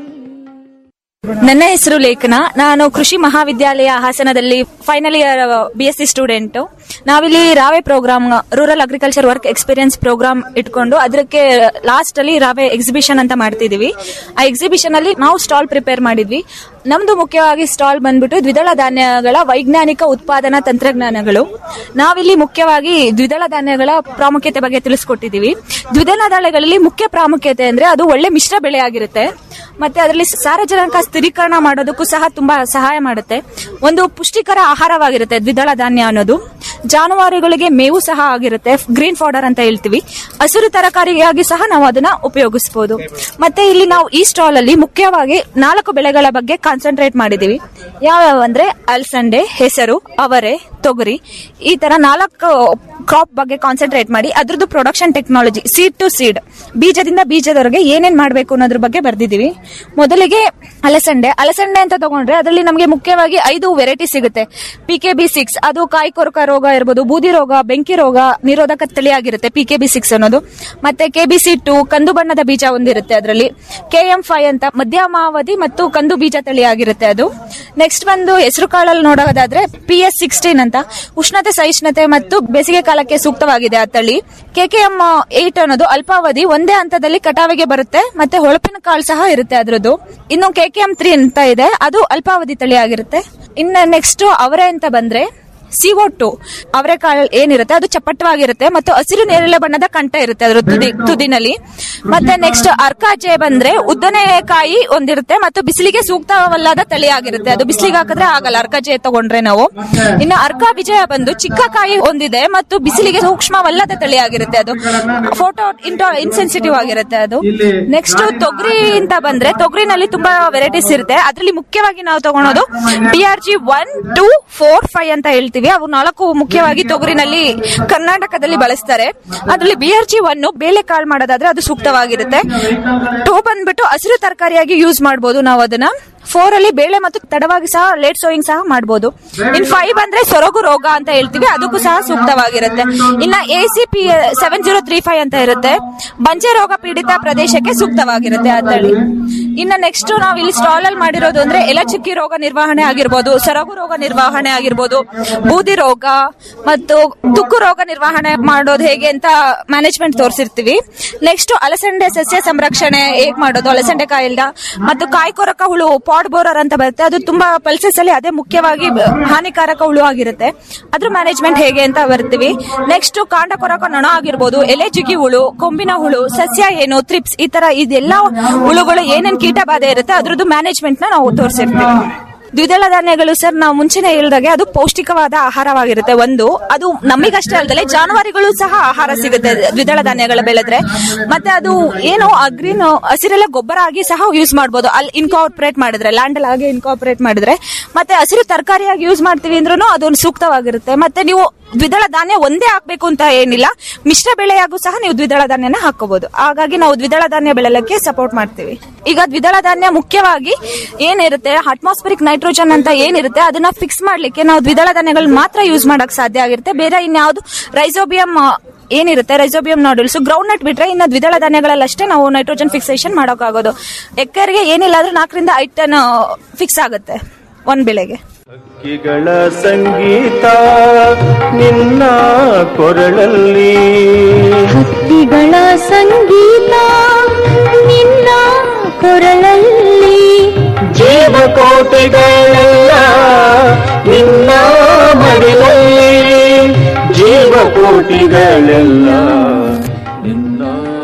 ನನ್ನ ಹೆಸರು ಲೇಖನ ನಾನು ಕೃಷಿ ಮಹಾವಿದ್ಯಾಲಯ ಹಾಸನದಲ್ಲಿ final year B S C student ನಾವಿಲ್ಲಿ ರಾವೆ programme rural agriculture work experience programme ಇಟ್ಕೊಂಡು ಅದಕ್ಕೆ ಲಾಸ್ಟ್ ಅಲ್ಲಿ ರಾವೆ ಎಕ್ಸಿಬಿಷನ್ ಅಂತ ಮಾಡ್ತಿದೀವಿ ಆ ಎಕ್ಸಿಬಿಷನ್ ಅಲ್ಲಿ ನಾವು ಸ್ಟಾಲ್ ಪ್ರಿಪೇರ್ ಮಾಡಿದ್ವಿ ನಮ್ದು ಮುಖ್ಯವಾಗಿ ಸ್ಟಾಲ್ ಬಂದ್ಬಿಟ್ಟು ದ್ವಿದಳ ಧಾನ್ಯಗಳ ವೈಜ್ಞಾನಿಕ ಉತ್ಪಾದನಾ ತಂತ್ರಜ್ಞಾನಗಳು ನಾವಿಲ್ಲಿ ಮುಖ್ಯವಾಗಿ ದ್ವಿದಳ ಧಾನ್ಯಗಳ ಪ್ರಾಮುಖ್ಯತೆ ಬಗ್ಗೆ ತಿಳಿಸ್ಕೊಟ್ಟಿದೀವಿ ದ್ವಿದಳ ಧಾನ್ಯಗಳಲ್ಲಿ ಮುಖ್ಯ ಪ್ರಾಮುಖ್ಯತೆ ಅಂದ್ರೆ ಅದು ಒಳ್ಳೆ ಮಿಶ್ರ ಬೆಳೆ ಆಗಿರುತ್ತೆ ಮತ್ತೆ ಅದರಲ್ಲಿ ಸಾರಜನಕ ಸ್ಥಿರೀಕರಣ ಮಾಡೋದಕ್ಕೂ ಸಹ ತುಂಬಾ ಸಹಾಯ ಮಾಡುತ್ತೆ ಒಂದು ಪುಷ್ಟಿಕರ ಆಹಾರವಾಗಿರುತ್ತೆ ದ್ವಿದಳ ಧಾನ್ಯ ಅನ್ನೋದು ಜಾನುವಾರುಗಳಿಗೆ ಮೇವು ಸಹ ಆಗಿರುತ್ತೆ ಗ್ರೀನ್ ಫೌಡರ್ ಅಂತ ಹೇಳ್ತೀವಿ ಹಸಿರು ತರಕಾರಿಯಾಗಿ ಸಹ ನಾವು ಅದನ್ನ ಉಪಯೋಗಿಸಬಹುದು ಮತ್ತೆ ಇಲ್ಲಿ ನಾವು ಈ ಸ್ಟಾಲ್ ಅಲ್ಲಿ ಮುಖ್ಯವಾಗಿ ನಾಲ್ಕು ಬೆಳೆಗಳ ಬಗ್ಗೆ ಕಾನ್ಸಂಟ್ರೇಟ್ ಮಾಡಿದೀವಿ ಯಾವ್ಯಾವ ಅಂದ್ರೆ ಅಲಸಂಡೆ ಹೆಸರು ಅವರೆ ತೊಗರಿ ಈ ತರ ನಾಲ್ಕು ಕ್ರಾಪ್ ಬಗ್ಗೆ ಕಾನ್ಸಂಟ್ರೇಟ್ ಮಾಡಿ ಅದ್ರದ್ದು production technology seed to seed ಬೀಜದಿಂದ ಬೀಜದವರೆಗೆ ಏನೇನ್ ಮಾಡಬೇಕು ಅನ್ನೋದ್ರ ಬಗ್ಗೆ ಬರ್ದಿದೀವಿ ಮೊದಲಿಗೆ ಅಲಸಂಡೆ ಅಲಸಂಡೆ ಅಂತ ತಗೊಂಡ್ರೆ ಅದರಲ್ಲಿ ನಮಗೆ ಮುಖ್ಯವಾಗಿ ಐದು ವೆರೈಟಿ ಸಿಗುತ್ತೆ ಪಿ ಕೆ ಬಿ ಸಿಕ್ಸ್ ಅದು ಕಾಯಿ ಕೊರಕ ರೋಗ ಇರ್ಬೋದು ಬೂದಿ ರೋಗ ಬೆಂಕಿ ರೋಗ ನಿರೋಧಕ ತಳಿಯಾಗಿರುತ್ತೆ ಪಿ ಕೆ ಬಿ ಸಿಕ್ಸ್ ಅನ್ನೋದು ಮತ್ತೆ ಕೆ ಬಿ ಸಿ ಟು ಕಂದು ಬಣ್ಣದ ಬೀಜ ಒಂದಿರುತ್ತೆ ಅದರಲ್ಲಿ ಕೆ ಎಂ ಫೈವ್ ಅಂತ ಮಧ್ಯಮಾವಧಿ ಮತ್ತು ಕಂದು ಬೀಜ ತಳಿಯಾಗಿರುತ್ತೆ ಅದು ನೆಕ್ಸ್ಟ್ ಬಂದು ಹೆಸರು ಕಾಳಲ್ಲಿ ನೋಡೋದಾದ್ರೆ ಪಿ ಎಸ್ ಸಿಕ್ಸ್ಟೀನ್ ಅಂತ ಉಷ್ಣತೆ ಸಹಿಷ್ಣುತೆ ಮತ್ತು ಬೇಸಿಗೆ ಕಾಲಕ್ಕೆ ಸೂಕ್ತವಾಗಿದೆ ಆ ತಳಿ ಕೆಕೆಎಂ ಏಟ್ ಅನ್ನೋದು ಅಲ್ಪಾವಧಿ ಒಂದೇ ಹಂತದಲ್ಲಿ ಕಟಾವಿಗೆ ಬರುತ್ತೆ ಮತ್ತೆ ಹೊಳಪಿನ ಕಾಳು ಸಹ ಇರುತ್ತೆ ಅದ್ರದ್ದು ಇನ್ನು ಕೆಕೆಎಂ ತ್ರೀ ಅಂತ ಇದೆ ಅದು ಅಲ್ಪಾವಧಿ ತಳಿ ಆಗಿರುತ್ತೆ ಇನ್ನು ನೆಕ್ಸ್ಟ್ ಅವರೆ ಅಂತ ಬಂದ್ರೆ ಸಿಒ ಟು ಅವರೆಕಾಳು ಏನಿರುತ್ತೆ ಅದು ಚಪ್ಪಟವಾಗಿರುತ್ತೆ ಮತ್ತು ಹಸಿರು ನೇರಳೆ ಬಣ್ಣದ ಕಂಠ ಇರುತ್ತೆ ಅದ್ರ ತುದಿ ತುದಿನಲ್ಲಿ ಮತ್ತೆ ನೆಕ್ಸ್ಟ್ ಅರ್ಕಾಜೆ ಬಂದ್ರೆ ಉದ್ದನೆ ಕಾಯಿ ಒಂದಿರುತ್ತೆ ಮತ್ತು ಬಿಸಿಲಿಗೆ ಸೂಕ್ತವಲ್ಲದ ತಳಿ ಆಗಿರುತ್ತೆ ಅದು ಬಿಸಿಲಿಗೆ ಹಾಕಿದ್ರೆ ಆಗಲ್ಲ ಅರ್ಕಾಜೆ ತಗೊಂಡ್ರೆ ನಾವು ಇನ್ನು ಅರ್ಕಾ ವಿಜಯ ಬಂದು ಚಿಕ್ಕ ಕಾಯಿ ಹೊಂದಿದೆ ಮತ್ತು ಬಿಸಿಲಿಗೆ ಸೂಕ್ಷ್ಮವಲ್ಲದ ತಳಿ ಆಗಿರುತ್ತೆ ಅದು ಫೋಟೋ ಇಂಟೋ ಇನ್ಸೆನ್ಸಿಟಿವ್ ಆಗಿರುತ್ತೆ ಅದು ನೆಕ್ಸ್ಟ್ ತೊಗರಿ ಅಂತ ಬಂದ್ರೆ ತೊಗರಿನಲ್ಲಿ ತುಂಬಾ ವೆರೈಟೀಸ್ ಇರುತ್ತೆ ಅದ್ರಲ್ಲಿ ಮುಖ್ಯವಾಗಿ ನಾವು ತಗೊಳೋದು T R G one two four five ಅಂತ ಹೇಳ್ತೀವಿ ಅವು ನಾಲ್ಕು ಮುಖ್ಯವಾಗಿ ತೊಗರಿನಲ್ಲಿ ಕರ್ನಾಟಕದಲ್ಲಿ ಬಳಸ್ತಾರೆ ಅದ್ರಲ್ಲಿ ಬಿ ಆರ್ ಜಿ ಒನ್ ಬೇಳೆ ಕಾಳು ಮಾಡೋದಾದ್ರೆ ಅದು ಸೂಕ್ತವಾಗಿರುತ್ತೆ ಟೂ ಬಂದ್ಬಿಟ್ಟು ಹಸಿರು ತರಕಾರಿಯಾಗಿ ಯೂಸ್ ಮಾಡಬಹುದು ನಾವು ಅದನ್ನ ಫೋರ್ ಅಲ್ಲಿ ಬೇಳೆ ಮತ್ತು ತಡವಾಗಿ ಸಹ ಲೇಟ್ ಸೋಯಿಂಗ್ ಸಹ ಮಾಡಬಹುದು ಇನ್ ಫೈವ್ ಅಂದ್ರೆ ಸೊರಗು ರೋಗ ಅಂತ ಹೇಳ್ತೀವಿ ಅದಕ್ಕೂ ಸಹ ಸೂಕ್ತವಾಗಿರುತ್ತೆ ಇನ್ನ A C P seven zero three five ಅಂತ ಇರುತ್ತೆ ಬಂಜೆ ರೋಗ ಪೀಡಿತ ಪ್ರದೇಶಕ್ಕೆ ಸೂಕ್ತವಾಗಿರುತ್ತೆ ಆ ತಳಿ ಇನ್ನ ನೆಕ್ಸ್ಟ್ ನಾವು ಇಲ್ಲಿ ಸ್ಟಾಲ್ ಅಲ್ಲಿ ಮಾಡಿರೋದು ಅಂದ್ರೆ ಎಲಚುಕ್ಕಿ ರೋಗ ನಿರ್ವಹಣೆ ಆಗಿರ್ಬೋದು ಸೊರಗು ರೋಗ ನಿರ್ವಹಣೆ ಆಗಿರ್ಬೋದು ಬೂದಿ ರೋಗ ಮತ್ತು ತುಕ್ಕು ರೋಗ ನಿರ್ವಹಣೆ ಮಾಡೋದು ಹೇಗೆ ಅಂತ ಮ್ಯಾನೇಜ್ಮೆಂಟ್ ತೋರಿಸಿರ್ತೀವಿ ನೆಕ್ಸ್ಟ್ ಅಲಸಂಡೆ ಸಸ್ಯ ಸಂರಕ್ಷಣೆ ಹೇಗ್ ಮಾಡೋದು ಅಲಸಂಡೆ ಕಾಯಿಲ್ದ ಮತ್ತು ಕಾಯಿ ಕೊರಕ ಹುಳು ಪಾಡ್ ಬೋರರ್ ಅಂತ ಬರುತ್ತೆ ಅದು ತುಂಬಾ ಪಲ್ಸಸ್ ಅಲ್ಲಿ ಅದೇ ಮುಖ್ಯವಾಗಿ ಬ- ಹಾನಿಕಾರಕ ಹುಳು ಆಗಿರುತ್ತೆ ಅದ್ರ ಮ್ಯಾನೇಜ್ಮೆಂಟ್ ಹೇಗೆ ಅಂತ ಬರ್ತೀವಿ ನೆಕ್ಸ್ಟ್ ಕಾಂಡ ಕೊರಕ ನೊಣ ಆಗಿರ್ಬೋದು ಎಲೆ ಜಿಗಿ ಹುಳು ಕೊಂಬಿನ ಹುಳು ಸಸ್ಯ ಏನು ತ್ರಿಪ್ಸ್ ಈ ತರ ಇದೆಲ್ಲ ಹುಳುಗಳು ಏನೇನ್ ಕೀಟ ಬಾಧೆ ಇರುತ್ತೆ ಅದ್ರದ್ದು ಮ್ಯಾನೇಜ್ಮೆಂಟ್ ನ ನಾವು ತೋರಿಸಿರ್ತೀವಿ ದ್ವಿದಳ ಧಾನ್ಯಗಳು ಸರ್ ನಾವು ಮುಂಚೆನೆ ಹೇಳಿದಾಗೆ ಅದು ಪೌಷ್ಟಿಕವಾದ ಆಹಾರವಾಗಿರುತ್ತೆ ಒಂದು ಅದು ನಮಗಷ್ಟೇ ಅಲ್ಲದೆ ಜಾನುವಾರುಗಳು ಸಹ ಆಹಾರ ಸಿಗುತ್ತೆ ದ್ವಿದಳ ಧಾನ್ಯಗಳ ಬೆಳೆದ್ರೆ ಮತ್ತೆ ಅದು ಏನು ಅಗ್ರಿನ್ ಹಸಿರೆಲ್ಲ ಗೊಬ್ಬರ ಆಗಿ ಸಹ ಯೂಸ್ ಮಾಡಬಹುದು ಅಲ್ಲಿ ಇನ್ಕಾರ್ಪೊರೇಟ್ ಮಾಡಿದ್ರೆ ಲ್ಯಾಂಡ್ ಅಲ್ಲಿ ಹಾಗೆ ಇನ್ಕಾರ್ಪೊರೇಟ್ ಮಾಡಿದ್ರೆ ಮತ್ತೆ ಹಸಿರು ತರಕಾರಿಯಾಗಿ ಯೂಸ್ ಮಾಡ್ತೀವಿ ಅಂದ್ರೂ ಅದು ಸೂಕ್ತವಾಗಿರುತ್ತೆ ಮತ್ತೆ ನೀವು ದ್ವಿದಳ ಧಾನ್ಯ ಒಂದೇ ಹಾಕ್ಬೇಕು ಅಂತ ಏನಿಲ್ಲ ಮಿಶ್ರ ಬೆಳೆಯಾಗೂ ಸಹ ನೀವು ದ್ವಿದಳ ಧಾನ್ಯನ ಹಾಕೋಬಹುದು ಹಾಗಾಗಿ ನಾವು ದ್ವಿದಳ ಧಾನ್ಯ ಬೆಳೆಯಲಿಕ್ಕೆ ಸಪೋರ್ಟ್ ಮಾಡ್ತೀವಿ ಈಗ ದ್ವಿದಳ ಧಾನ್ಯ ಮುಖ್ಯವಾಗಿ ಏನಿರುತ್ತೆ ಅಟ್ಮಾಸ್ಫರಿಕ್ ನೈಟ್ರೋಜನ್ ಅಂತ ಏನಿರುತ್ತೆ ಅದನ್ನ ಫಿಕ್ಸ್ ಮಾಡ್ಲಿಕ್ಕೆ ನಾವು ದ್ವಿದಳ ಧಾನ್ಯಗಳನ್ನ ಮಾತ್ರ ಯೂಸ್ ಮಾಡಕ್ ಸಾಧ್ಯ ಆಗಿರುತ್ತೆ ಬೇರೆ ಇನ್ಯಾವುದು ರೈಸೋಬಿಯಂ ಏನಿರುತ್ತೆ ರೈಸೋಬಿಯಂ ನಾಡುಲ್ಸ್ ಗ್ರೌಂಡ್ ನಟ್ ಬಿಟ್ರೆ ಇನ್ನು ದ್ವಿದಳ ಧಾನ್ಯಗಳಲ್ಲಿ ಅಷ್ಟೇ ನಾವು ನೈಟ್ರೋಜನ್ ಫಿಕ್ಸೇಷನ್ ಮಾಡೋಕ್ಕಾಗೋದು ಎಕರೆಗೆ ಏನಿಲ್ಲ ಅಂದ್ರೆ ನಾಲ್ಕರಿಂದ ಐದು ಟನ್ ಫಿಕ್ಸ್ ಆಗುತ್ತೆ ಒಂದ್ ಬೆಳೆಗೆ ಹಕ್ಕಿಗಳ ಸಂಗೀತ ನಿನ್ನ ಕೊರಳಲ್ಲಿ ಹಕ್ಕಿಗಳ ಸಂಗೀತ ನಿನ್ನ ಕೊರಳಲ್ಲಿ ಜೀವಕೋಟೆಗಳೆಲ್ಲ ನಿನ್ನ ಮಡಿಲಲ್ಲಿ ಜೀವಕೋಟಿಗಳೆಲ್ಲ ನಿನ್ನ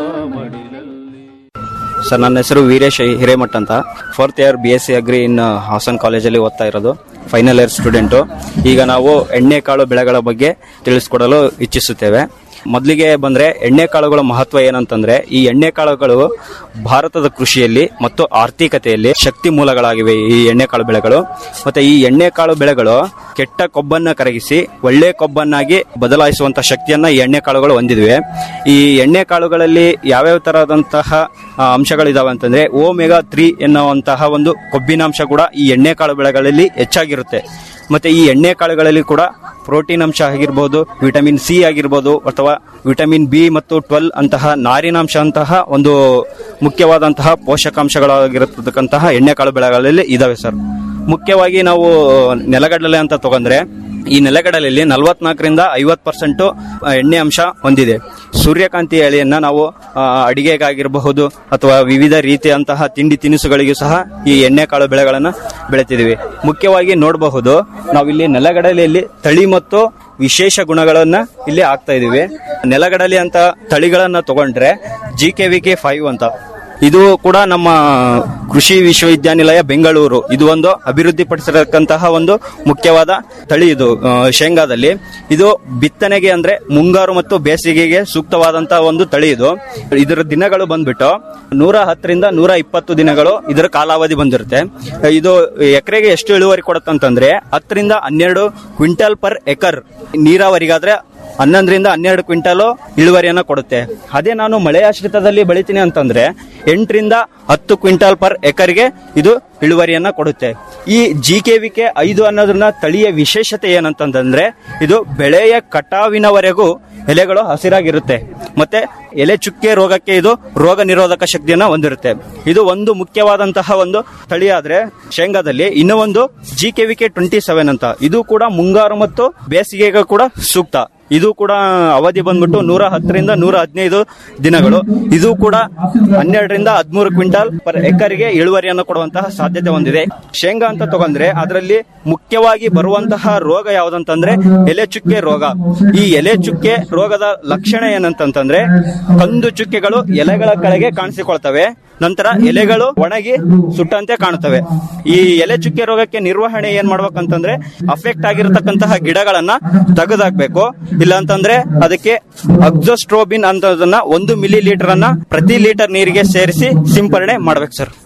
ಸರ್ ನನ್ನ ಹೆಸರು ವೀರೇಶ್ ಹಿರೇಮಠ್ ಅಂತ fourth year B S C agri in Hassan ಕಾಲೇಜಲ್ಲಿ ಓದ್ತಾ ಇರೋದು ಫೈನಲ್ ಇಯರ್ ಸ್ಟೂಡೆಂಟು ಈಗ ನಾವು ಎಣ್ಣೆಕಾಳು ಬೆಳೆಗಳ ಬಗ್ಗೆ ತಿಳಿಸ್ಕೊಡಲು ಇಚ್ಛಿಸುತ್ತೇವೆ ಮೊದಲಿಗೆ ಬಂದ್ರೆ ಎಣ್ಣೆಕಾಳುಗಳ ಮಹತ್ವ ಏನಂತಂದ್ರೆ ಈ ಎಣ್ಣೆಕಾಳುಗಳು ಭಾರತದ ಕೃಷಿಯಲ್ಲಿ ಮತ್ತು ಆರ್ಥಿಕತೆಯಲ್ಲಿ ಶಕ್ತಿ ಮೂಲಗಳಾಗಿವೆ ಈ ಎಣ್ಣೆಕಾಳು ಬೆಳೆಗಳು ಮತ್ತೆ ಈ ಎಣ್ಣೆಕಾಳು ಬೆಳೆಗಳು ಕೆಟ್ಟ ಕೊಬ್ಬನ್ನ ಕರಗಿಸಿ ಒಳ್ಳೆ ಕೊಬ್ಬನ್ನಾಗಿ ಬದಲಾಯಿಸುವಂತ ಶಕ್ತಿಯನ್ನ ಈ ಎಣ್ಣೆಕಾಳುಗಳು ಹೊಂದಿದ್ವೆ ಈ ಎಣ್ಣೆಕಾಳುಗಳಲ್ಲಿ ಯಾವ್ಯಾವ ತರಹದಂತಹ ಆ, ಅಂಶಗಳಿದಾವೆ ಅಂತಂದ್ರೆ ಓಮೆಗಾ ತ್ರೀ ಎನ್ನುವಂತಹ ಒಂದು ಕೊಬ್ಬಿನಾಂಶ ಕೂಡ ಈ ಎಣ್ಣೆಕಾಳು ಬೆಳೆಗಳಲ್ಲಿ ಹೆಚ್ಚಾಗಿರುತ್ತೆ ಮತ್ತೆ ಈ ಎಣ್ಣೆಕಾಳುಗಳಲ್ಲಿ ಕೂಡ ಪ್ರೋಟೀನ್ ಅಂಶ ಆಗಿರ್ಬೋದು ವಿಟಮಿನ್ ಸಿ ಆಗಿರ್ಬೋದು ಅಥವಾ ವಿಟಮಿನ್ ಬಿ ಮತ್ತು ಟ್ವೆಲ್ ಅಂತಹ ನಾರಿನಾಂಶ ಅಂತಹ ಒಂದು ಮುಖ್ಯವಾದಂತಹ ಪೋಷಕಾಂಶಗಳಾಗಿರತಕ್ಕಂತಹ ಎಣ್ಣೆಕಾಳು ಬೆಳೆಗಳಲ್ಲಿ ಇದಾವೆ ಸರ್ ಮುಖ್ಯವಾಗಿ ನಾವು ನೆಲಗಡಲೆ ಅಂತ ತಗೊಂಡ್ರೆ ಈ ನೆಲಗಡಲೆಯಲ್ಲಿ ನಲವತ್ನಾಲ್ಕರಿಂದ ಐವತ್ತು ಪರ್ಸೆಂಟ್ ಎಣ್ಣೆ ಅಂಶ ಹೊಂದಿದೆ ಸೂರ್ಯಕಾಂತಿ ಎಳೆಯನ್ನ ನಾವು ಆ, ಅಡಿಗೆಗಾಗಿರಬಹುದು ಅಥವಾ ವಿವಿಧ ರೀತಿಯಂತಹ ತಿಂಡಿ ತಿನಿಸುಗಳಿಗೂ ಸಹ ಈ ಎಣ್ಣೆಕಾಳು ಬೆಳೆಗಳನ್ನ ಬೆಳೆತಿದ್ದೀವಿ ಮುಖ್ಯವಾಗಿ ನೋಡಬಹುದು ನಾವಿಲ್ಲಿ ನೆಲಗಡಲೆಯಲ್ಲಿ ತಳಿ ಮತ್ತು ವಿಶೇಷ ಗುಣಗಳನ್ನ ಇಲ್ಲಿ ಆಗ್ತಾ ಇದೀವಿ ನೆಲಗಡಲೆ ಅಂತ ತಳಿಗಳನ್ನ ತಗೊಂಡ್ರೆ G K V K five ಅಂತ ಇದು ಕೂಡ ನಮ್ಮ ಕೃಷಿ ವಿಶ್ವವಿದ್ಯಾನಿಲಯ ಬೆಂಗಳೂರು ಇದು ಒಂದು ಅಭಿವೃದ್ಧಿಪಡಿಸಿರತಕ್ಕಂತಹ ಒಂದು ಮುಖ್ಯವಾದ ತಳಿ ಇದು ಆ, ಶೇಂಗಾದಲ್ಲಿ ಇದು ಬಿತ್ತನೆಗೆ ಅಂದ್ರೆ ಮುಂಗಾರು ಮತ್ತು ಬೇಸಿಗೆಗೆ ಸೂಕ್ತವಾದಂತಹ ಒಂದು ತಳಿ ಇದು ಇದರ ದಿನಗಳು ಬಂದ್ಬಿಟ್ಟು ನೂರ ಹತ್ತರಿಂದ ನೂರ ಇಪ್ಪತ್ತು ದಿನಗಳು ಇದರ ಕಾಲಾವಧಿ ಬಂದಿರುತ್ತೆ ಇದು ಎಕರೆಗೆ ಎಷ್ಟು ಇಳುವರಿ ಕೊಡುತ್ತಂತಂದ್ರೆ ಹತ್ತರಿಂದ ಹನ್ನೆರಡು ಕ್ವಿಂಟಲ್ ಪರ್ ಎಕರ್ ನೀರಾವರಿಗಾದ್ರೆ ಹನ್ನೊಂದರಿಂದ ಹನ್ನೆರಡು ಕ್ವಿಂಟಲ್ ಇಳುವರಿಯನ್ನ ಕೊಡುತ್ತೆ ಅದೇ ನಾನು ಮಳೆ ಆಶ್ರಿತದಲ್ಲಿ ಬೆಳಿತೀನಿ ಅಂತಂದ್ರೆ ಎಂಟರಿಂದ ಹತ್ತು ಕ್ವಿಂಟಲ್ ಪರ್ ಎಕರ್ಗೆ ಇದು ಇಳುವರಿಯನ್ನ ಕೊಡುತ್ತೆ ಈ ಜಿ ಕೆ ವಿ ಕೆ ಐದು ಅನ್ನೋದನ್ನ ತಳಿಯ ವಿಶೇಷತೆ ಏನಂತಂದ್ರೆ ಇದು ಬೆಳೆಯ ಕಟಾವಿನವರೆಗೂ ಎಲೆಗಳು ಹಸಿರಾಗಿರುತ್ತೆ ಮತ್ತೆ ಎಲೆ ಚುಕ್ಕೆ ರೋಗಕ್ಕೆ ಇದು ರೋಗ ನಿರೋಧಕ ಶಕ್ತಿಯನ್ನ ಹೊಂದಿರುತ್ತೆ ಇದು ಒಂದು ಮುಖ್ಯವಾದಂತಹ ಒಂದು ತಳಿ ಆದ್ರೆ ಶೇಂಗಾದಲ್ಲಿ ಇನ್ನೂ ಒಂದು G K V K twenty seven ಅಂತ ಇದು ಕೂಡ ಮುಂಗಾರು ಮತ್ತು ಬೇಸಿಗೆಗೆ ಕೂಡ ಸೂಕ್ತ ಇದು ಕೂಡ ಅವಧಿ ಬಂದ್ಬಿಟ್ಟು ನೂರ ಹತ್ತರಿಂದ ನೂರ ಹದಿನೈದು ದಿನಗಳು ಇದು ಕೂಡ ಹನ್ನೆರಡರಿಂದ ಹದಿಮೂರು ಕ್ವಿಂಟಲ್ ಪರ್ ಎಕರ್ಗೆ ಇಳುವರಿಯನ್ನು ಕೊಡುವಂತಹ ಸಾಧ್ಯತೆ ಹೊಂದಿದೆ ಶೇಂಗಾ ಅಂತ ತಗೊಂಡ್ರೆ ಅದರಲ್ಲಿ ಮುಖ್ಯವಾಗಿ ಬರುವಂತಹ ರೋಗ ಯಾವ್ದಂತಂದ್ರೆ ಎಲೆ ಚುಕ್ಕೆ ರೋಗ ಈ ಎಲೆ ಚುಕ್ಕೆ ರೋಗದ ಲಕ್ಷಣ ಏನಂತಂತಂದ್ರೆ ಕಂದು ಚುಕ್ಕೆಗಳು ಎಲೆಗಳ ಕೆಳಗೆ ಕಾಣಿಸಿಕೊಳ್ತವೆ ನಂತರ ಎಲೆಗಳು ಒಣಗಿ ಸುಟ್ಟಂತೆ ಕಾಣುತ್ತವೆ ಈ ಎಲೆ ಚುಕ್ಕೆ ರೋಗಕ್ಕೆ ನಿರ್ವಹಣೆ ಏನ್ ಮಾಡ್ಬೇಕಂತಂದ್ರೆ ಅಫೆಕ್ಟ್ ಆಗಿರತಕ್ಕಂತಹ ಗಿಡಗಳನ್ನ ತೆಗೆದಾಕ್ಬೇಕು ಇಲ್ಲ ಅಂತಂದ್ರೆ ಅದಕ್ಕೆ ಅಕ್ಸೋಸ್ಟ್ರೋಬಿನ್ ಅಂತದನ್ನ ಒಂದು ಮಿಲಿ ಲೀಟರ್ ಅನ್ನ ಪ್ರತಿ ಲೀಟರ್ ನೀರಿಗೆ ಸೇರಿಸಿ ಸಿಂಪರಣೆ ಮಾಡ್ಬೇಕು ಸರ್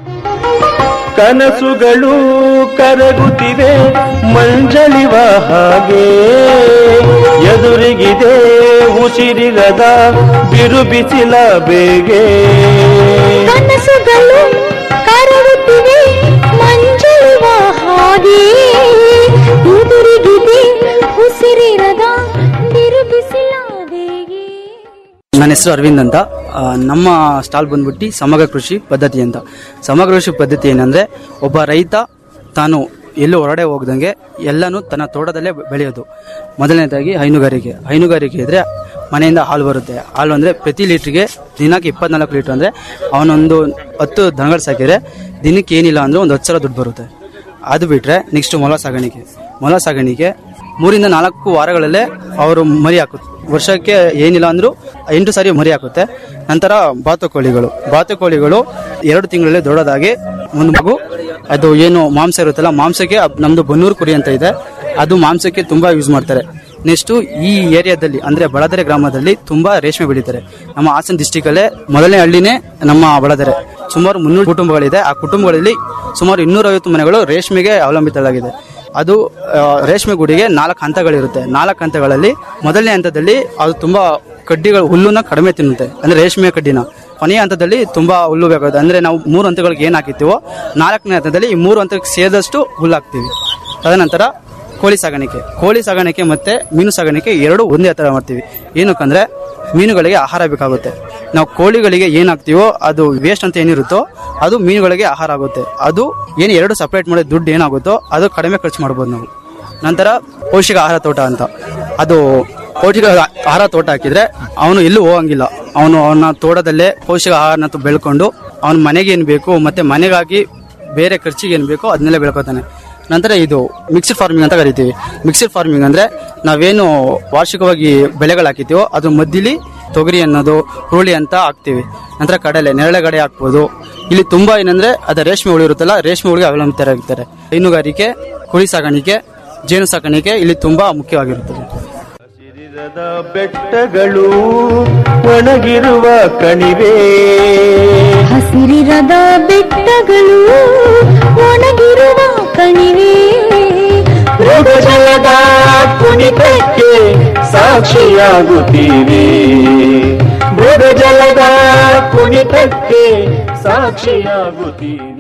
ಕನಸುಗಳು ಕರಗುತ್ತಿವೆ ಮಂಜಳಿವ ಹಾಗೆ ಎದುರಿಗಿದೆ ಉಸಿರಿರದ ಬಿರು ಬಿಸಿಲ ಬೇಗೆ ಕನಸುಗಳು ಕರಗುತ್ತಿವೆ ಮಂಜುಳುವ ಹಾಗೆ ಎದುರಿಗಿದೆ ಉಸಿರಿರದ ಬಿರುಬಿಸಿಲ ಬೇಗೆ ನನ್ನ ಹೆಸರು ಅರವಿಂದ್ ಅಂತ ಆ, ನಮ್ಮ ಸ್ಟಾಲ್ ಬಂದ್ಬಿಟ್ಟು ಸಮಗ್ರ ಕೃಷಿ ಪದ್ಧತಿ ಅಂತ ಸಮಗ್ರ ಕೃಷಿ ಪದ್ಧತಿ ಏನಂದ್ರೆ ಒಬ್ಬ ರೈತ ತಾನು ಎಲ್ಲೂ ಹೊರಡೆ ಹೋಗ್ದಂಗೆ ಎಲ್ಲನೂ ತನ್ನ ತೋಟದಲ್ಲೇ ಬೆ- ಬೆಳೆಯೋದು ಮೊದಲನೇದಾಗಿ ಹೈನುಗಾರಿಕೆ ಹೈನುಗಾರಿಕೆ ಇದ್ರೆ ಮನೆಯಿಂದ ಹಾಲು ಬರುತ್ತೆ ಹಾಲು ಅಂದ್ರೆ ಪ್ರತಿ ಲೀಟ್ರಿಗೆ ದಿನಕ್ಕೆ ಇಪ್ಪತ್ನಾಲ್ಕು ಲೀಟರ್ ಅಂದ್ರೆ ಅವನೊಂದು ಹತ್ತು ದನಗಳು ಸಾಕಿದ್ರೆ ದಿನಕ್ಕೆ ಏನಿಲ್ಲ ಅಂದ್ರೆ ಒಂದು ಹತ್ತು ಸಾವಿರ ದುಡ್ಡು ಬರುತ್ತೆ ಅದು ಬಿಟ್ರೆ ನೆಕ್ಸ್ಟ್ ಮೊಲ ಸಾಗಾಣಿಕೆ ಮೊಲ ಸಾಗಾಣಿಕೆ ಮೂರಿಂದ ನಾಲ್ಕು ವಾರಗಳಲ್ಲೇ ಅವರು ಮರಿ ಹಾಕು ವರ್ಷಕ್ಕೆ ಏನಿಲ್ಲ ಅಂದ್ರೂ ಎಂಟು ಸಾರಿ ಮರಿ ಹಾಕುತ್ತೆ ನಂತರ ಬಾತುಕೋಳಿಗಳು ಬಾತುಕೋಳಿಗಳು ಎರಡು ತಿಂಗಳಲ್ಲಿ ದೊಡ್ಡದಾಗಿ ಒಂದು ಮಗು ಅದು ಏನು ಮಾಂಸ ಇರುತ್ತಲ್ಲ ಮಾಂಸಕ್ಕೆ ಅದ್- ನಮ್ದು ಬನ್ನೂರು ಕುರಿ ಅಂತ ಇದೆ ಅದು ಮಾಂಸಕ್ಕೆ ತುಂಬಾ ಯೂಸ್ ಮಾಡ್ತಾರೆ ನೆಕ್ಸ್ಟ್ ಈ ಏರಿಯಾದಲ್ಲಿ ಅಂದ್ರೆ ಬಳದರೆ ಗ್ರಾಮದಲ್ಲಿ ತುಂಬಾ ರೇಷ್ಮೆ ಬೆಳೀತಾರೆ ನಮ್ಮ ಹಾಸನ ಡಿಸ್ಟಿಕ್ ಅಲ್ಲೇ ಮೊದಲನೇ ಹಳ್ಳಿನೇ ನಮ್ಮ ಬಳದರೆ ಸುಮಾರು ಮುನ್ನೂರು ಕುಟುಂಬಗಳಿದೆ ಆ ಕುಟುಂಬಗಳಲ್ಲಿ ಸುಮಾರು ಇನ್ನೂರೈವತ್ತು ಮನೆಗಳು ರೇಷ್ಮೆಗೆ ಅವಲಂಬಿತವಾಗಿದೆ ಅದು ಆ, ರೇಷ್ಮೆ ಗುಡಿಗೆ ನಾಲ್ಕು ಹಂತಗಳಿರುತ್ತೆ ನಾಲ್ಕು ಹಂತಗಳಲ್ಲಿ ಮೊದಲನೇ ಹಂತದಲ್ಲಿ ಅದು ತುಂಬಾ ಕಡ್ಡಿಗಳು ಹುಲ್ಲುನ ಕಡಿಮೆ ತಿನ್ನುತ್ತೆ ಅಂದ್ರೆ ರೇಷ್ಮೆ ಕಡ್ಡಿನ ಕೊನೆಯ ಹಂತದಲ್ಲಿ ತುಂಬಾ ಹುಲ್ಲು ಬೇಕಾಗುತ್ತೆ ಅಂದ್ರೆ ನಾವು ಮೂರು ಹಂತಗಳಿಗೆ ಏನ್ ಹಾಕಿರ್ತೀವೋ ನಾಲ್ಕನೇ ಹಂತದಲ್ಲಿ ಈ ಮೂರು ಹಂತಕ್ಕೆ ಸೇರಿದಷ್ಟು ಹುಲ್ಲು ಹಾಕ್ತೀವಿ ತದನಂತರ ಕೋಳಿ ಸಾಗಾಣಿಕೆ ಕೋಳಿ ಸಾಗಾಣಿಕೆ ಮತ್ತೆ ಮೀನು ಸಾಗಾಣಿಕೆ ಎರಡು ಒಂದೇ ಹತ್ರ ಮಾಡ್ತೀವಿ ಏನಕ್ಕಂದ್ರೆ ಮೀನುಗಳಿಗೆ ಆಹಾರ ಬೇಕಾಗುತ್ತೆ ನಾವು ಕೋಳಿಗಳಿಗೆ ಏನ್ ಹಾಕ್ತೀವೋ ಅದು ವೇಸ್ಟ್ ಅಂತ ಏನಿರುತ್ತೋ ಅದು ಮೀನುಗಳಿಗೆ ಆಹಾರ ಆಗುತ್ತೆ ಅದು ಏನು ಎರಡು ಸಪ್ರೇಟ್ ಮಾಡಿದ ದುಡ್ಡು ಏನಾಗುತ್ತೋ ಅದು ಕಡಿಮೆ ಖರ್ಚು ಮಾಡ್ಬೋದು ನಾವು ನಂತರ ಪೌಷ್ಟಿಕ ಆಹಾರ ತೋಟ ಅಂತ ಅದು ಪೌಷ್ಟಿಕ ಆಹಾರ ತೋಟ ಹಾಕಿದ್ರೆ ಅವನು ಎಲ್ಲೂ ಹೋಗಂಗಿಲ್ಲ ಅವನು ಅವನ ತೋಟದಲ್ಲೇ ಪೌಷ್ಟಿಕ ಆಹಾರನ ತ- ಬೆಳ್ಕೊಂಡು ಅವನ ಮನೆಗೆ ಏನು ಬೇಕು ಮತ್ತೆ ಮನೆಗಾಗಿ ಬೇರೆ ಖರ್ಚಿಗೆ ಏನು ಬೇಕೋ ಅದನ್ನೆಲ್ಲ ಬೆಳ್ಕೊತಾನೆ ನಂತರ ಇದು ಮಿಕ್ಸ್ಡ್ ಫಾರ್ಮಿಂಗ್ ಅಂತ ಕರಿತೀವಿ ಮಿಕ್ಸ್ಡ್ ಫಾರ್ಮಿಂಗ್ ಅಂದ್ರೆ ನಾವೇನು ವಾರ್ಷಿಕವಾಗಿ ಬೆಳೆಗಳು ಹಾಕಿತೀವೋ ಅದ್ರ ಮಧ್ಯಲಿ ತೊಗರಿ ಅನ್ನೋದು ಹುರುಳಿ ಅಂತ ಹಾಕ್ತಿವಿ ನಂತರ ಕಡಲೆ ನೆರಳೆಗಡೆ ಹಾಕ್ಬೋದು ಇಲ್ಲಿ ತುಂಬಾ ಏನಂದ್ರೆ ಅದ ರೇಷ್ಮೆ ಹುಳಿ ಇರುತ್ತಲ್ಲ ರೇಷ್ಮೆ ಹುಳಿಗೆ ಅವಲಂಬಿತರಾಗಿರ್ತಾರೆ ಹೈನುಗಾರಿಕೆ ಕುರಿ ಸಾಕಾಣಿಕೆ ಜೇನು ಸಾಕಾಣಿಕೆ ಇಲ್ಲಿ ತುಂಬಾ ಮುಖ್ಯವಾಗಿರುತ್ತದೆ ಹಸಿರಿರದ ಬೆಟ್ಟಗಳು ಒಣಗಿರುವ ಕಣಿವೆ ಹಸಿರಿರದ ಬೆಟ್ಟಗಳು ಒಣಗಿರುವ ಕಣಿವೆ ಮೃಗಜಲದ ಕುಣಿತಕ್ಕೆ ಸಾಕ್ಷಿಯಾಗುತ್ತೀವಿ ಮೃಗಜಲದ ಕುಣಿತಕ್ಕೆ ಸಾಕ್ಷಿಯಾಗುತ್ತೀವಿ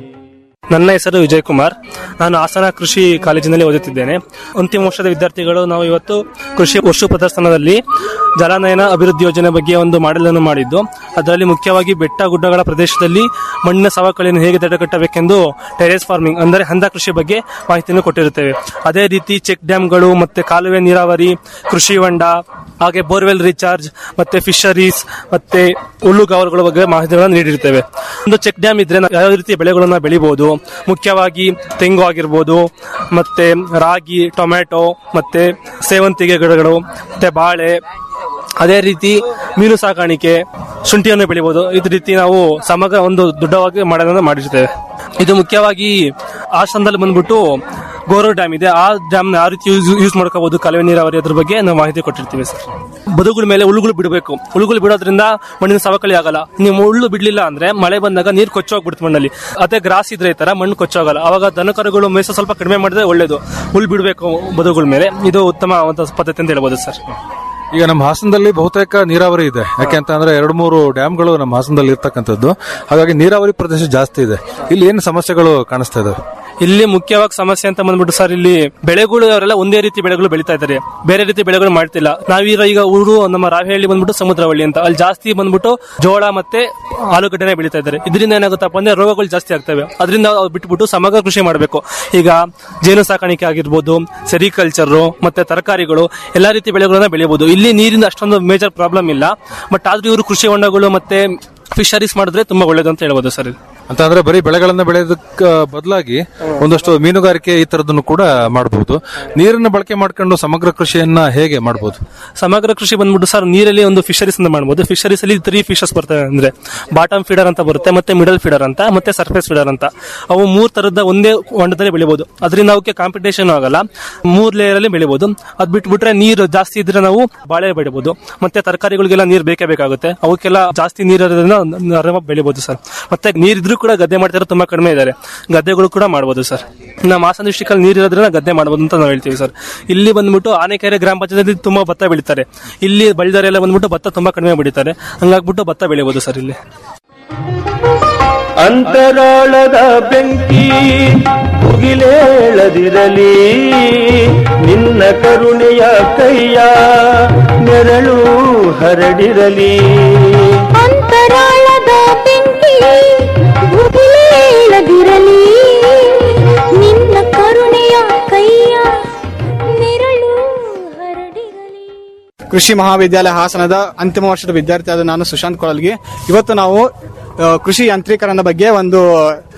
ನನ್ನ ಹೆಸರು ವಿಜಯ್ ಕುಮಾರ್ ನಾನು ಹಾಸನ ಕೃಷಿ ಕಾಲೇಜಿನಲ್ಲಿ ಓದುತ್ತಿದ್ದೇನೆ ಅಂತಿಮ ವರ್ಷದ ವಿದ್ಯಾರ್ಥಿಗಳು ನಾವು ಇವತ್ತು ಕೃಷಿ ವರ್ಷ ಪ್ರದರ್ಶನದಲ್ಲಿ ಜಲಾನಯನ ಅಭಿವೃದ್ಧಿ ಯೋಜನೆ ಬಗ್ಗೆ ಒಂದು ಮಾಡೆಲ್ ಅನ್ನು ಮಾಡಿದ್ದು ಅದರಲ್ಲಿ ಮುಖ್ಯವಾಗಿ ಬೆಟ್ಟ ಗುಡ್ಡಗಳ ಪ್ರದೇಶದಲ್ಲಿ ಮಣ್ಣಿನ ಸವಕಳಿಯನ್ನು ಹೇಗೆ ತಡೆಗಟ್ಟಬೇಕೆಂದು ಟೆರೇಸ್ ಫಾರ್ಮಿಂಗ್ ಅಂದರೆ ಹಂದ ಕೃಷಿ ಬಗ್ಗೆ ಮಾಹಿತಿಯನ್ನು ಕೊಟ್ಟಿರುತ್ತೇವೆ ಅದೇ ರೀತಿ ಚೆಕ್ ಡ್ಯಾಮ್ಗಳು ಮತ್ತೆ ಕಾಲುವೆ ನೀರಾವರಿ ಕೃಷಿ ಹೊಂಡ ಹಾಗೆ ಬೋರ್ವೆಲ್ ರೀಚಾರ್ಜ್ ಮತ್ತೆ ಫಿಶರೀಸ್ ಮತ್ತೆ ಹುಲ್ಲುಗಾವಲುಗಳ ಬಗ್ಗೆ ಮಾಹಿತಿಗಳನ್ನು ನೀಡಿರ್ತೇವೆ ಒಂದು ಚೆಕ್ ಡ್ಯಾಮ್ ಇದ್ರೆ ನಾವು ಯಾವ ರೀತಿ ಬೆಳೆಗಳನ್ನ ಬೆಳಿಬಹುದು ಮುಖ್ಯವಾಗಿ ತೆಂಗು ಆಗಿರ್ಬೋದು ಮತ್ತೆ ರಾಗಿ ಟೊಮ್ಯಾಟೊ ಮತ್ತೆ ಸೇವಂತಿಗೆ ಗಿಡಗಳು ಮತ್ತೆ ಬಾಳೆ ಅದೇ ರೀತಿ ಮೀನು ಸಾಕಾಣಿಕೆ ಶುಂಠಿಯನ್ನು ಬೆಳಿಬಹುದು ಇದೇ ರೀತಿ ನಾವು ಸಮಗ್ರ ಒಂದು ದೊಡ್ಡವಾಗಿ ಮಾಡೋದನ್ನ ಮಾಡಿರ್ತೇವೆ ಇದು ಮುಖ್ಯವಾಗಿ ಆಶ್ರಮದಲ್ಲಿ ಬಂದ್ಬಿಟ್ಟು ಗೋರೋ ಡ್ಯಾಮ್ ಇದೆ ಆ ಡ್ಯಾಮ್ ಯಾವ ರೀತಿ ಯೂಸ್ ಯೂಸ್ ಮಾಡ್ಕೋಬಹುದು ಕಾಲುವೆ ನೀರಾವರಿ ಅದ್ರ ಬಗ್ಗೆ ನಾವು ಮಾಹಿತಿ ಕೊಟ್ಟಿರ್ತೀವಿ ಸರ್ ಬದುಗಳ ಮೇಲೆ ಹುಳುಗಳು ಬಿಡಬೇಕು ಹುಳುಗಳು ಬಿಡೋದ್ರಿಂದ ಮಣ್ಣಿನ ಸವಕಳಿ ಆಗಲ್ಲ ನೀವು ಹುಳ್ಳು ಬಿಡ್ಲಿಲ್ಲ ಅಂದ್ರೆ ಮಳೆ ಬಂದಾಗ ನೀರು ಕೊಚ್ಚೋಗ್ಬಿಡುತ್ತೆ ಮಣ್ಣಲ್ಲಿ ಅದೇ ಗ್ರಾಸ್ ಇದ್ರೆ ಈ ತರ ಮಣ್ಣು ಕೊಚ್ಚೋಗಲ್ಲ ಅವಾಗ ದನಕರುಗಳು ಮೇಸ ಸ್ವಲ್ಪ ಕಡಿಮೆ ಮಾಡಿದ್ರೆ ಒಳ್ಳೇದು ಹುಲ್ ಬಿಡಬೇಕು ಬದುಗಳ ಮೇಲೆ ಇದು ಉತ್ತಮ ಒಂದು ಪದ್ಧತಿ ಅಂತ ಹೇಳ್ಬೋದು ಸರ್ ಈಗ ನಮ್ಮ ಹಾಸನದಲ್ಲಿ ಬಹುತೇಕ ನೀರಾವರಿ ಇದೆ ಯಾಕೆ ಅಂತ ಅಂದ್ರೆ ಎರಡು ಮೂರು ಡ್ಯಾಮ್ಗಳು ನಮ್ಮ ಹಾಸನದಲ್ಲಿ ಇರ್ತಕ್ಕಂಥದ್ದು ಹಾಗಾಗಿ ನೀರಾವರಿ ಪ್ರದೇಶ ಜಾಸ್ತಿ ಇದೆ ಇಲ್ಲಿ ಏನು ಸಮಸ್ಯೆಗಳು ಕಾಣಿಸ್ತಾ ಇದಾವೆ ಇಲ್ಲಿ ಮುಖ್ಯವಾಗಿ ಸಮಸ್ಯೆ ಅಂತ ಬಂದ್ಬಿಟ್ಟು ಸರ್ ಇಲ್ಲಿ ಬೆಳೆಗಳು ಅವರೆಲ್ಲ ಒಂದೇ ರೀತಿ ಬೆಳೆಗಳು ಬೆಳೀತಾ ಇದ್ದಾರೆ ಬೇರೆ ರೀತಿ ಬೆಳೆಗಳು ಮಾಡ್ತಿಲ್ಲ ನಾವೀಗ ಈಗ ಊರು ನಮ್ಮ ರಾವಿಹಳ್ಳಿ ಬಂದ್ಬಿಟ್ಟು ಸಮುದ್ರವಳ್ಳಿ ಅಂತ ಅಲ್ಲಿ ಜಾಸ್ತಿ ಬಂದ್ಬಿಟ್ಟು ಜೋಳ ಮತ್ತೆ ಆಲೂಗಡ್ಡೆನೆ ಬೆಳೀತಾ ಇದ್ದಾರೆ ಇದರಿಂದ ಏನಾಗುತ್ತಪ್ಪ ಅಂದ್ರೆ ರೋಗಗಳು ಜಾಸ್ತಿ ಆಗ್ತವೆ ಅದರಿಂದ ಅವ್ರು ಬಿಟ್ಬಿಟ್ಟು ಸಮಗ್ರ ಕೃಷಿ ಮಾಡಬೇಕು ಈಗ ಜೇನು ಸಾಕಾಣಿಕೆ ಆಗಿರ್ಬೋದು ಸೆರಿಕಲ್ಚರ್ ಮತ್ತೆ ತರಕಾರಿಗಳು ಎಲ್ಲಾ ರೀತಿ ಬೆಳೆಗಳನ್ನ ಬೆಳೆಯಬಹುದು ಇಲ್ಲಿ ನೀರಿಂದ ಅಷ್ಟೊಂದು ಮೇಜರ್ ಪ್ರಾಬ್ಲಮ್ ಇಲ್ಲ ಬಟ್ ಆದ್ರೂ ಇವರು ಕೃಷಿ ಹೊಂಡಗಳು ಮತ್ತೆ ಫಿಶರೀಸ್ ಮಾಡಿದ್ರೆ ತುಂಬಾ ಒಳ್ಳೇದು ಅಂತ ಹೇಳ್ಬೋದು ಸರ್ ಇದು ಅಂತ ಅಂದ್ರೆ ಬರೀ ಬೆಳೆಗಳನ್ನ ಬೆಳೆಯೋದಕ್ಕ ಬದಲಾಗಿ ಒಂದಷ್ಟು ಮೀನುಗಾರಿಕೆ ಈ ತರದನ್ನು ಕೂಡ ಮಾಡಬಹುದು ನೀರನ್ನ ಬಳಕೆ ಮಾಡ್ಕೊಂಡು ಸಮಗ್ರ ಕೃಷಿಯನ್ನ ಹೇಗೆ ಮಾಡಬಹುದು ಸಮಗ್ರ ಕೃಷಿ ಬಂದ್ಬಿಟ್ಟು ಸರ್ ನೀರಲ್ಲಿ ಒಂದು ಫಿಶರೀಸ್ ಅಂತ ಮಾಡ್ಬೋದು ಫಿಶರೀಸ್ ಅಲ್ಲಿ ತ್ರೀ ಫಿಶಸ್ ಬರ್ತವೆ ಅಂದ್ರೆ ಬಾಟಮ್ ಫೀಡರ್ ಅಂತ ಬರುತ್ತೆ ಮತ್ತೆ ಮಿಡಲ್ ಫೀಡರ್ ಅಂತ ಮತ್ತೆ ಸರ್ಫೇಸ್ ಫೀಡರ್ ಅಂತ ಅವು ಮೂರ್ ತರದ ಒಂದೇ ಹೊಂಡದಲ್ಲಿ ಬೆಳಿಬಹುದು ಅದರಿಂದ ಅವಕ್ಕೆ ಕಾಂಪಿಟೇಷನ್ ಆಗಲ್ಲ ಮೂರ್ ಲೇಯರ್ ಅಲ್ಲಿ ಬೆಳಿಬಹುದು ಅದ್ ಬಿಟ್ಬಿಟ್ರೆ ನೀರು ಜಾಸ್ತಿ ಇದ್ರೆ ನಾವು ಬಾಳೆ ಬೆಳಿಬಹುದು ಮತ್ತೆ ತರಕಾರಿಗಳಿಗೆಲ್ಲ ನೀರ್ ಬೇಕೇ ಬೇಕಾಗುತ್ತೆ ಅವಕ್ಕೆಲ್ಲ ಜಾಸ್ತಿ ನೀರಿರೋದ್ರಿಂದ ಆರಾಮಾಗಿ ಬೆಳಿಬಹುದು ಸರ್ ಮತ್ತೆ ನೀರಿದ್ರು ಕೂಡ ಗದ್ದೆ ಮಾಡ್ತಾರೆ ತುಂಬಾ ಕಡಿಮೆ ಇದ್ದಾರೆ ಗದ್ದೆಗಳು ಕೂಡ ಮಾಡಬಹುದು ಸರ್ ನಮ್ಮ ಹಾಸನ ಡಿಸ್ಟಿಕ್ ಅಲ್ಲಿ ನೀರು ಇರೋದ್ರಿಂದ ಗದ್ದೆ ಮಾಡಬಹುದು ಅಂತ ನಾವು ಹೇಳ್ತೀವಿ ಸರ್ ಇಲ್ಲಿ ಬಂದ್ಬಿಟ್ಟು ಆನೆಕೆರೆ ಗ್ರಾಮ ಪಂಚಾಯತ್ ತುಂಬಾ ಭತ್ತ ಬೆಳಿತಾರೆ ಇಲ್ಲಿ ಬಳಿದಾರೆ ಎಲ್ಲ ಬಂದ್ಬಿಟ್ಟು ಭತ್ತ ತುಂಬಾ ಕಡಿಮೆ ಬೆಳಿತಾರೆ ಹಂಗಾಗ್ಬಿಟ್ಟು ಭತ್ತ ಬೆಳಿಬಹುದು ಸರ್ ಇಲ್ಲಿ ಅಂತರಾಳದ ಬೆಂಕಿ ಮುಗಿಲೇಳದಿರಲಿ ನಿನ್ನ ಕರುಣೆಯ ಕೈಯ ನೆರಳು ಹರಡಿರಲಿ ಅಂತರಾಳದ ಬೆಂಕಿ ಭುಗಿಲೇಳದಿರಲಿ ನಿನ್ನ ಕರುಣೆಯ ಕೈಯ ನೆರಳು ಕೃಷಿ ಮಹಾವಿದ್ಯಾಲಯ ಹಾಸನದ ಅಂತಿಮ ವರ್ಷದ ವಿದ್ಯಾರ್ಥಿ ಆದ ನಾನು ಸುಶಾಂತ್ ಕೊಳಲ್ಗಿ ಇವತ್ತು ನಾವು ಆ, ಕೃಷಿ ಯಾಂತ್ರೀಕರಣದ ಬಗ್ಗೆ ಒಂದು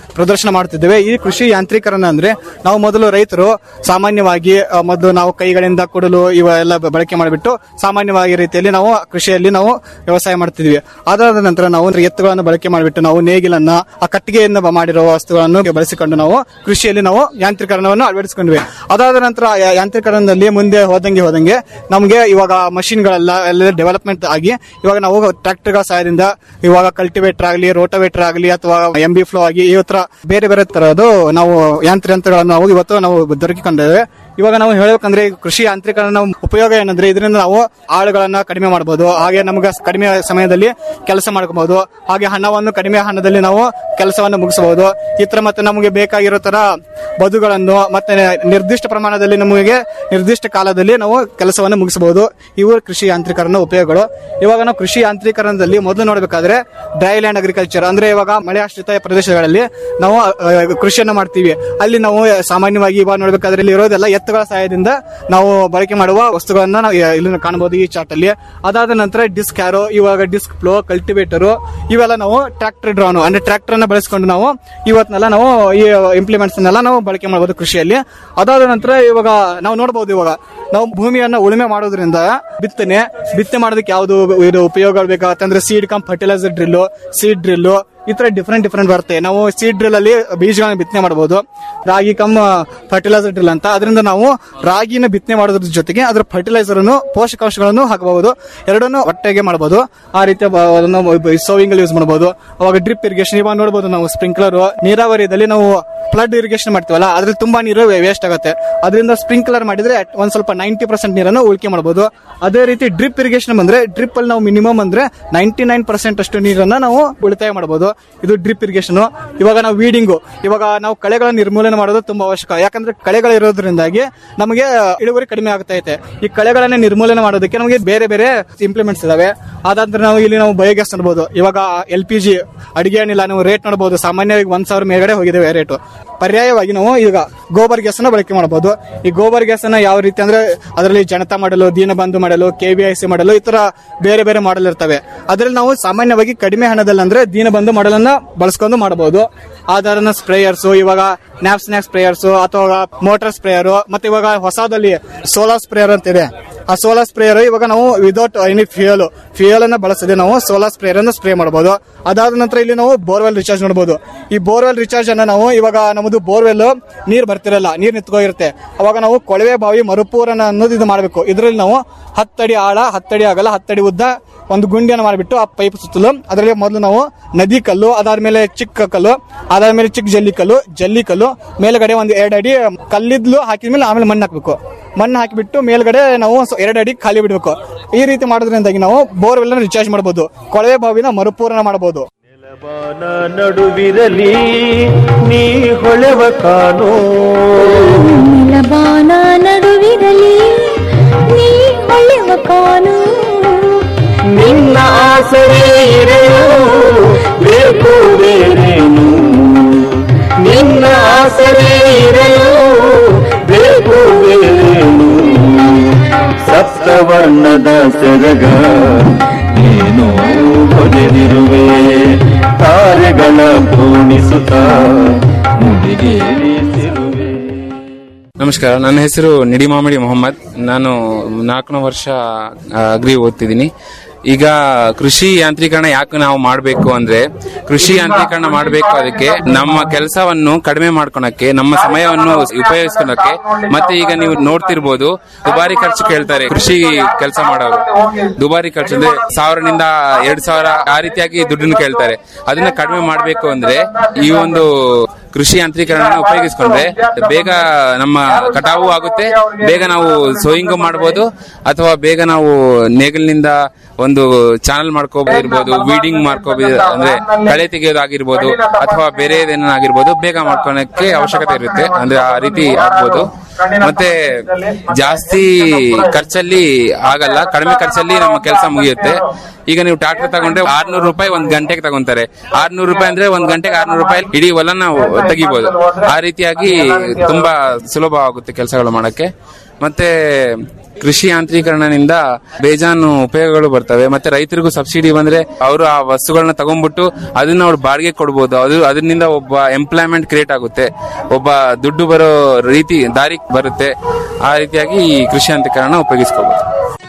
ಪ್ರದರ್ಶನ ಮಾಡ್ತಿದ್ದೇವೆ ಈ ಕೃಷಿ ಯಾಂತ್ರೀಕರಣ ಅಂದ್ರೆ ನಾವು ಮೊದಲು ರೈತರು ಸಾಮಾನ್ಯವಾಗಿ ಆ, ಮೊದಲು ನಾವು ಕೈಗಳಿಂದ ಕೊಡಲು ಇವೆಲ್ಲ ಬ- ಬಳಕೆ ಮಾಡಿಬಿಟ್ಟು ಸಾಮಾನ್ಯವಾಗಿ ರೀತಿಯಲ್ಲಿ ನಾವು ಕೃಷಿಯಲ್ಲಿ ನಾವು ವ್ಯವಸಾಯ ಮಾಡ್ತಿದ್ವಿ ಅದಾದ ನಂತರ ನಾವು ಎತ್ತುಗಳನ್ನು ಬಳಕೆ ಮಾಡಿಬಿಟ್ಟು ನಾವು ನೇಗಿಲನ್ನ ಆ ಕಟ್ಟಿಗೆಯಿಂದ ಬ- ಮಾಡಿರುವ ವಸ್ತುಗಳನ್ನು ಬಳಸಿಕೊಂಡು ನಾವು ಕೃಷಿಯಲ್ಲಿ ನಾವು ಯಾಂತ್ರೀಕರಣವನ್ನು ಅಳವಡಿಸಿಕೊಂಡ್ವಿ ಅದಾದ ನಂತರ ಆ ಯಾ- ಯಾಂತ್ರೀಕರಣದಲ್ಲಿ ಮುಂದೆ ಹೋದಂಗೆ ಹೋದಂಗೆ ನಮಗೆ ಇವಾಗ ಮಷಿನ್ಗಳೆಲ್ಲ ಎಲ್ಲ ಡೆವಲಪ್ಮೆಂಟ್ ಆಗಿ ಇವಾಗ ನಾವು ಟ್ರಾಕ್ಟರ್ಗಳ ಸಹಾಯದಿಂದ ಇವಾಗ ಕಲ್ಟಿವೇಟರ್ ಆಗಲಿ ರೋಟೋವೇಟರ್ ಆಗಲಿ ಅಥವಾ ಎಂ ಬಿ ಫ್ಲೋ ಆಗಿ ಈ ತರ ಬೇರೆ ಬೇರೆ ತರಹದ್ದು ನಾವು ಯಾಂತ್ರಾಂತಗಳನ್ನು ನಾವು ಇವತ್ತು ನಾವು ದೊರಕಿಕೊಂಡಿದ್ದೇವೆ ಇವಾಗ ನಾವು ಹೇಳ್ಬೇಕಂದ್ರೆ ಈ ಕೃಷಿ ಯಾಂತ್ರೀಕರಣ ಉಪಯೋಗ ಏನಂದ್ರೆ ಇದರಿಂದ ನಾವು ಆಳುಗಳನ್ನ ಕಡಿಮೆ ಮಾಡಬಹುದು ಹಾಗೆ ನಮ್ಗೆ ಕಡಿಮೆ ಸಮಯದಲ್ಲಿ ಕೆಲಸ ಮಾಡ್ಕೋಬಹುದು ಹಾಗೆ ಹಣವನ್ನು ಕಡಿಮೆ ಹಣದಲ್ಲಿ ನಾವು ಕೆಲಸವನ್ನು ಮುಗಿಸಬಹುದು ಈ ತರ ಮತ್ತೆ ನಮಗೆ ಬೇಕಾಗಿರೋ ತರ ಬದುಗಳನ್ನು ಮತ್ತೆ ನಿರ್ದಿಷ್ಟ ಪ್ರಮಾಣದಲ್ಲಿ ನಮಗೆ ನಿರ್ದಿಷ್ಟ ಕಾಲದಲ್ಲಿ ನಾವು ಕೆಲಸವನ್ನು ಮುಗಿಸಬಹುದು ಇವು ಕೃಷಿ ಯಾಂತ್ರೀಕರಣ ಉಪಯೋಗಗಳು ಇವಾಗ ನಾವು ಕೃಷಿ ಯಾಂತ್ರೀಕರಣದಲ್ಲಿ ಮೊದಲು ನೋಡಬೇಕಾದ್ರೆ ಡ್ರೈ ಲ್ಯಾಂಡ್ ಅಗ್ರಿಕಲ್ಚರ್ ಅಂದ್ರೆ ಇವಾಗ ಮಳೆ ಆಶ್ರಿತ ಪ್ರದೇಶಗಳಲ್ಲಿ ನಾವು ಅಹ್, ಕೃಷಿಯನ್ನು ಮಾಡ್ತೀವಿ ಅಲ್ಲಿ ನಾವು ಸಾಮಾನ್ಯವಾಗಿ ಇವಾಗ ನೋಡಬೇಕಾದ್ರೆ ಇಲ್ಲಿ ಇರೋದೆಲ್ಲ ಎತ್ತುಗಳ ಸಹಾಯದಿಂದ ನಾವು ಬಳಕೆ ಮಾಡುವ ವಸ್ತುಗಳನ್ನ ನಾವು ಇಲ್ಲಿ ಕಾಣಬಹುದು ಈ ಚಾರ್ಟ್ ಅಲ್ಲಿ ಅದಾದ ನಂತರ ಡಿಸ್ಕ್ ಆರೋ ಇವಾಗ ಡಿಸ್ಕ್ ಫ್ಲೋ ಕಲ್ಟಿವೇಟರ್ ಇವೆಲ್ಲ ನಾವು ಟ್ರಾಕ್ಟರ್ ಡ್ರಾನು ಅಂದ್ರೆ ಟ್ರಾಕ್ಟರ್ ಅನ್ನ ಬಳಸಿಕೊಂಡು ನಾವು ಇವತ್ನೆಲ್ಲ ನಾವು ಈ ಇಂಪ್ಲಿಮೆಂಟ್ಸ್ ನಾವು ಬಳಕೆ ಮಾಡಬಹುದು ಕೃಷಿಯಲ್ಲಿ ಅದಾದ ನಂತರ ಇವಾಗ ನಾವು ನೋಡಬಹುದು ಇವಾಗ ನಾವು ಭೂಮಿಯನ್ನ ಉಳುಮೆ ಮಾಡೋದ್ರಿಂದ ಬಿತ್ತನೆ ಬಿತ್ತನೆ ಮಾಡೋದಕ್ಕೆ ಯಾವುದು ಇದು ಉಪಯೋಗ ಬೇಕಾಗತ್ತಂದ್ರೆ seed cum fertilizer drill seed drill ಈ ತರ ಡಿಫ್ರೆಂಟ್ ಡಿಫ್ರೆಂಟ್ ಬರುತ್ತೆ ನಾವು ಸೀಡ್ ಡ್ರಿಲ್ ಅಲ್ಲಿ ಬೀಜಗಳನ್ನ ಬಿತ್ತನೆ ಮಾಡಬಹುದು ರಾಗಿ ಕಮ್ ಫರ್ಟಿಲೈಸರ್ ಡ್ರಿಲ್ ಅಂತ ಅದರಿಂದ ನಾವು ರಾಗಿನ ಬಿತ್ತನೆ ಮಾಡೋದ್ರ ಜೊತೆಗೆ ಅದ್ರ ಫರ್ಟಿಲೈಸರ್ ಅನ್ನು ಪೋಷಕಾಂಶಗಳನ್ನು ಹಾಕಬಹುದು ಎರಡನ್ನು ಒಟ್ಟಿಗೆ ಮಾಡಬಹುದು ಆ ರೀತಿಯ ಸೋವಿಂಗ್ ಅಲ್ಲಿ ಯೂಸ್ ಮಾಡಬಹುದು ಅವಾಗ ಡ್ರಿಪ್ ಇರಿಗೇಷನ್ ಇವಾಗ ನೋಡಬಹುದು ನಾವು ಸ್ಪ್ರಿಂಕ್ಲರ್ ನೀರಾವರಿಯಲ್ಲಿ ನಾವು ಫ್ಲಡ್ ಇರಿಗೇಷನ್ ಮಾಡ್ತೀವಲ್ಲ ಅದ್ರಲ್ಲಿ ತುಂಬಾ ನೀರು ವೇಸ್ಟ್ ಆಗುತ್ತೆ ಅದರಿಂದ ಸ್ಪ್ರಿಂಕ್ಲರ್ ಮಾಡಿದ್ರೆ at ಒಂದ್ ಸ್ವಲ್ಪ ನೈಂಟಿ ಪರ್ಸೆಂಟ್ ನೀರನ್ನು ಉಳಿಕೆ ಮಾಡಬಹುದು ಅದೇ ರೀತಿ ಡ್ರಿಪ್ ಇರಿಗೇಷನ್ ಬಂದ್ರೆ ಡ್ರಿಪ್ ಅಲ್ಲಿ ನಾವು ಮಿನಿಮಮ್ ಅಂದ್ರೆ ನೈಂಟಿ ನೈನ್ ಪರ್ಸೆಂಟ್ ಅಷ್ಟು ನೀರನ್ನ ನಾವು ಉಳಿತಾಯ ಮಾಡಬಹುದು ಇದು ಡ್ರಿಪ್ ಇರಿಗೇಷನ್ ಇವಾಗ ನಾವು ವೀಡಿಂಗು ಇವಾಗ ನಾವು ಕಳೆಗಳ ನಿರ್ಮೂಲನೆ ಮಾಡೋದು ತುಂಬಾ ಅವಶ್ಯಕ ಯಾಕಂದ್ರೆ ಕಳೆಗಳು ಇರೋದ್ರಿಂದಾಗಿ ನಮಗೆ ಇಳುವರಿ ಕಡಿಮೆ ಆಗ್ತಾ ಇದೆ ಈ ಕಳೆಗಳನ್ನ ನಿರ್ಮೂಲನೆ ಮಾಡೋದಕ್ಕೆ ನಮಗೆ ಬೇರೆ ಬೇರೆ ಇಂಪ್ಲಿಮೆಂಟ್ಸ್ ಇದಾವೆ ಅದಾದ್ರೆ ನಾವು ಇಲ್ಲಿ ನಾವು ಬಯೋಗ್ಯಾಸ್ ನೋಡಬಹುದು ಇವಾಗ ಎಲ್ ಪಿ ಜಿ ಅಡಿಗೆ ಅನಿಲ ನಾವು ರೇಟ್ ನೋಡಬಹುದು ಸಾಮಾನ್ಯವಾಗಿ ಒಂದ್ ಸಾವಿರ ಮೇಲ್ಗಡೆ ಹೋಗಿದ್ದೇವೆ ರೇಟು ಪರ್ಯಾಯವಾಗಿ ನಾವು ಈಗ ಗೋಬರ್ ಗ್ಯಾಸ್ ಅನ್ನ ಬಳಕೆ ಮಾಡಬಹುದು ಈ ಗೋಬರ್ ಗ್ಯಾಸ್ ಅನ್ನ ಯಾವ ರೀತಿ ಅಂದ್ರೆ ಅದರಲ್ಲಿ ಜನತಾ ಮಾಡಲು ದೀನಬಂಧು ಮಾಡಲು ಕೆ ಬಿ ಐ ಸಿ ಮಾಡಲು ಈ ತರ ಬೇರೆ ಬೇರೆ ಮಾಡಲ್ ಇರ್ತವೆ ಅದರಲ್ಲಿ ನಾವು ಸಾಮಾನ್ಯವಾಗಿ ಕಡಿಮೆ ಹಣದಲ್ಲಿ ಅಂದ್ರೆ ದೀನಬಂಧು ಮಾಡಲನ್ನ ಬಳಸ್ಕೊಂಡು ಮಾಡಬಹುದು ಆಧಾರನ ಸ್ಪ್ರೇಯರ್ಸ್ ಇವಾಗ ನ್ಯಾಪ್ ಸ್ನ್ಯಾಕ್ ಸ್ಪ್ರೇಯರ್ಸ್ ಅಥವಾ ಮೋಟಾರ್ ಸ್ಪ್ರೇಯರ್ ಮತ್ತೆ ಇವಾಗ ಹೊಸದಲ್ಲಿ ಸೋಲಾರ್ ಸ್ಪ್ರೇಯರ್ ಅಂತ ಇದೆ ಆ ಸೋಲಾರ್ ಸ್ಪ್ರೇಯರ್ ಇವಾಗ ನಾವು ವಿದೌಟ್ ಎನಿ ಫ್ಯೂಯಲ್ ಫ್ಯೂಯಲ್ ಅನ್ನ ಬಳಸದೆ ನಾವು ಸೋಲಾರ್ ಸ್ಪ್ರೇಯರ್ ಅನ್ನು ಸ್ಪ್ರೇ ಮಾಡಬಹುದು ಅದಾದ ನಂತರ ಇಲ್ಲಿ ನಾವು ಬೋರ್ವೆಲ್ ರಿಚಾರ್ಜ್ ಮಾಡಬಹುದು ಈ ಬೋರ್ವೆಲ್ ರಿಚಾರ್ಜ್ ಅನ್ನ ನಾವು ಇವಾಗ ನಮ್ಮದು ಬೋರ್ವೆಲ್ ನೀರ್ ಬರ್ತಿರಲ್ಲ ನೀರ್ ನಿಂತ್ಕೋಗಿರುತ್ತೆ ಅವಾಗ ನಾವು ಕೊಳವೆ ಬಾವಿ ಮರುಪೂರಣ ಅನ್ನೋದು ಇದು ಮಾಡಬೇಕು ಇದರಲ್ಲಿ ನಾವು ಹತ್ತಡಿ ಆಳ ಹತ್ತಡಿ ಆಗಲ್ಲ ಹತ್ತಡಿ ಉದ್ದ ಒಂದು ಗುಂಡಿಯನ್ನು ಮಾಡಿಬಿಟ್ಟು ಆ ಪೈಪ್ ಸುತ್ತಲೂ ಅದರಲ್ಲಿ ಮೊದಲು ನಾವು ನದಿ ಕಲ್ಲು ಅದಾದ್ಮೇಲೆ ಚಿಕ್ಕ ಕಲ್ಲು ಅದಾದ್ಮೇಲೆ ಚಿಕ್ಕ ಜಲ್ಲಿ ಕಲ್ಲು ಜಲ್ಲಿ ಕಲ್ಲು ಮೇಲ್ಗಡೆ ಒಂದು ಎರಡು ಅಡಿ ಕಲ್ಲಿದ್ಲು ಹಾಕಿದ್ಮೇಲೆ ಆಮೇಲೆ ಮಣ್ಣು ಹಾಕ್ಬೇಕು ಮಣ್ಣು ಹಾಕಿಬಿಟ್ಟು ಮೇಲ್ಗಡೆ ನಾವು ಸ- ಎರಡು ಅಡಿ ಖಾಲಿ ಬಿಡಬೇಕು ಈ ರೀತಿ ಮಾಡೋದ್ರಿಂದಾಗಿ ನಾವು ಬೋರ್ವೆಲ್ ರಿಚಾರ್ಜ್ ಮಾಡಬಹುದು ಕೊಳವೆ ಬಾವಿನ ಮರುಪೂರಣ ಮಾಡಬಹುದು ನಡುವಿರಲಿ ನೀ ಹೊಳೆವ ಕಾನೋ ನಿಲಬಾನ ನಡುವಿರಲಿ ನೀ ಹೊಳೆವ ಕಾನು ನಿನ್ನ ಆಸರೆ ಇರೆಯೋ ಬೇಕು ಬೇರೇನು ನಿನ್ನ ಆಸರೆ ಇರೆಯೋ ಬೇಕು ಬೇರೇನು ಸಪ್ತವರ್ಣದ ಸೆರಗ ನೀನು ಹೊಡೆದಿರುವೆ ತಾರೆಗಳ ಪೂಣಿಸುತ್ತ ಮುಡಿಗೇರಿಸಿರುವೆ ನಮಸ್ಕಾರ ನನ್ನ ಹೆಸರು ನಿಡಿಮಾಮಿಡಿ ಮೊಹಮ್ಮದ್ ನಾನು ನಾಲ್ಕನೇ ವರ್ಷ ಆ, ಅಗ್ರಿ ಓದ್ತಿದ್ದೀನಿ ಈಗ ಕೃಷಿ ಯಾಂತ್ರೀಕರಣ ಯಾಕೆ ನಾವು ಮಾಡಬೇಕು ಅಂದ್ರೆ ಕೃಷಿ ಯಾಂತ್ರೀಕರಣ ಮಾಡಬೇಕು ಅದಕ್ಕೆ ನಮ್ಮ ಕೆಲಸವನ್ನು ಕಡಿಮೆ ಮಾಡ್ಕೊಳಕ್ಕೆ ನಮ್ಮ ಸಮಯವನ್ನು ಉಪಯೋಗಿಸ್ಕೊಳಕ್ಕೆ ಮತ್ತೆ ಈಗ ನೀವು ನೋಡ್ತಿರ್ಬೋದು ದುಬಾರಿ ಖರ್ಚು ಕೇಳ್ತಾರೆ ಕೃಷಿ ಕೆಲಸ ಮಾಡೋರು ದುಬಾರಿ ಖರ್ಚು ಅಂದ್ರೆ ಸಾವಿರದಿಂದ ಎರಡ್ ಸಾವಿರ ಆ ರೀತಿಯಾಗಿ ದುಡ್ಡನ್ನು ಕೇಳ್ತಾರೆ ಅದನ್ನ ಕಡಿಮೆ ಮಾಡಬೇಕು ಅಂದ್ರೆ ಈ ಒಂದು ಕೃಷಿ ಯಾಂತ್ರೀಕರಣ ಉಪಯೋಗಿಸ್ಕೊಂಡ್ರೆ ಬೇಗ ನಮ್ಮ ಕಟಾವು ಆಗುತ್ತೆ ಬೇಗ ನಾವು ಸೋಯಿಂಗು ಮಾಡಬಹುದು ಅಥವಾ ಬೇಗ ನಾವು ನೇಗಿಲಿನಿಂದ ಒಂದು ಚಾನಲ್ ಮಾಡ್ಕೋಬಹುದು ವೀಡಿಂಗ್ ಮಾಡ್ಕೋಬಹುದು ಅಂದ್ರೆ ಕಳೆ ತೆಗೆಯೋದಾಗಿರ್ಬೋದು ಅಥವಾ ಬೇರೆ ಏನಾಗಿರ್ಬೋದು ಬೇಗ ಮಾಡ್ಕೊಳಕ್ಕೆ ಅವಶ್ಯಕತೆ ಇರುತ್ತೆ ಅಂದ್ರೆ ಆ ರೀತಿ ಆಗ್ಬೋದು ಮತ್ತೆ ಜಾಸ್ತಿ ಖರ್ಚಲ್ಲಿ ಆಗಲ್ಲ ಕಡಿಮೆ ಖರ್ಚಲ್ಲಿ ನಮ್ಮ ಕೆಲಸ ಮುಗಿಯುತ್ತೆ ಈಗ ನೀವು ಟ್ರಾಕ್ಟರ್ ತಗೊಂಡ್ರೆ ಆರ್ನೂರು ರೂಪಾಯಿ ಒಂದ್ ಗಂಟೆಗೆ ತಗೊಂತಾರೆ ಆರ್ನೂರು ರೂಪಾಯಿ ಅಂದ್ರೆ ಒಂದ್ ಗಂಟೆಗೆ ಆರ್ನೂರು ರೂಪಾಯಿ ಇಡೀ ಹೊಲ ನಾವು ತೆಗಿಬಹುದು ಆ ರೀತಿಯಾಗಿ ತುಂಬಾ ಸುಲಭ ಆಗುತ್ತೆ ಕೆಲಸಗಳು ಮಾಡಕ್ಕೆ ಮತ್ತೆ ಕೃಷಿ ಯಾಂತ್ರೀಕರಣದಿಂದ ಬೇಜಾನು ಉಪಯೋಗಗಳು ಬರ್ತವೆ ಮತ್ತೆ ರೈತರಿಗೂ ಸಬ್ಸಿಡಿ ಬಂದ್ರೆ ಅವರು ಆ ವಸ್ತುಗಳನ್ನ ತಗೊಂಡ್ಬಿಟ್ಟು ಅದನ್ನ ಅವ್ರು ಬಾಡಿಗೆ ಕೊಡ್ಬೋದು ಅದು ಅದರಿಂದ ಒಬ್ಬ ಎಂಪ್ಲಾಯ್ಮೆಂಟ್ ಕ್ರಿಯೇಟ್ ಆಗುತ್ತೆ ಒಬ್ಬ ದುಡ್ಡು ಬರೋ ರೀತಿ ದಾರಿ ಬರುತ್ತೆ ಆ ರೀತಿಯಾಗಿ ಈ ಕೃಷಿ ಯಾಂತ್ರೀಕರಣ ಉಪಯೋಗಿಸ್ಕೋಬಹುದು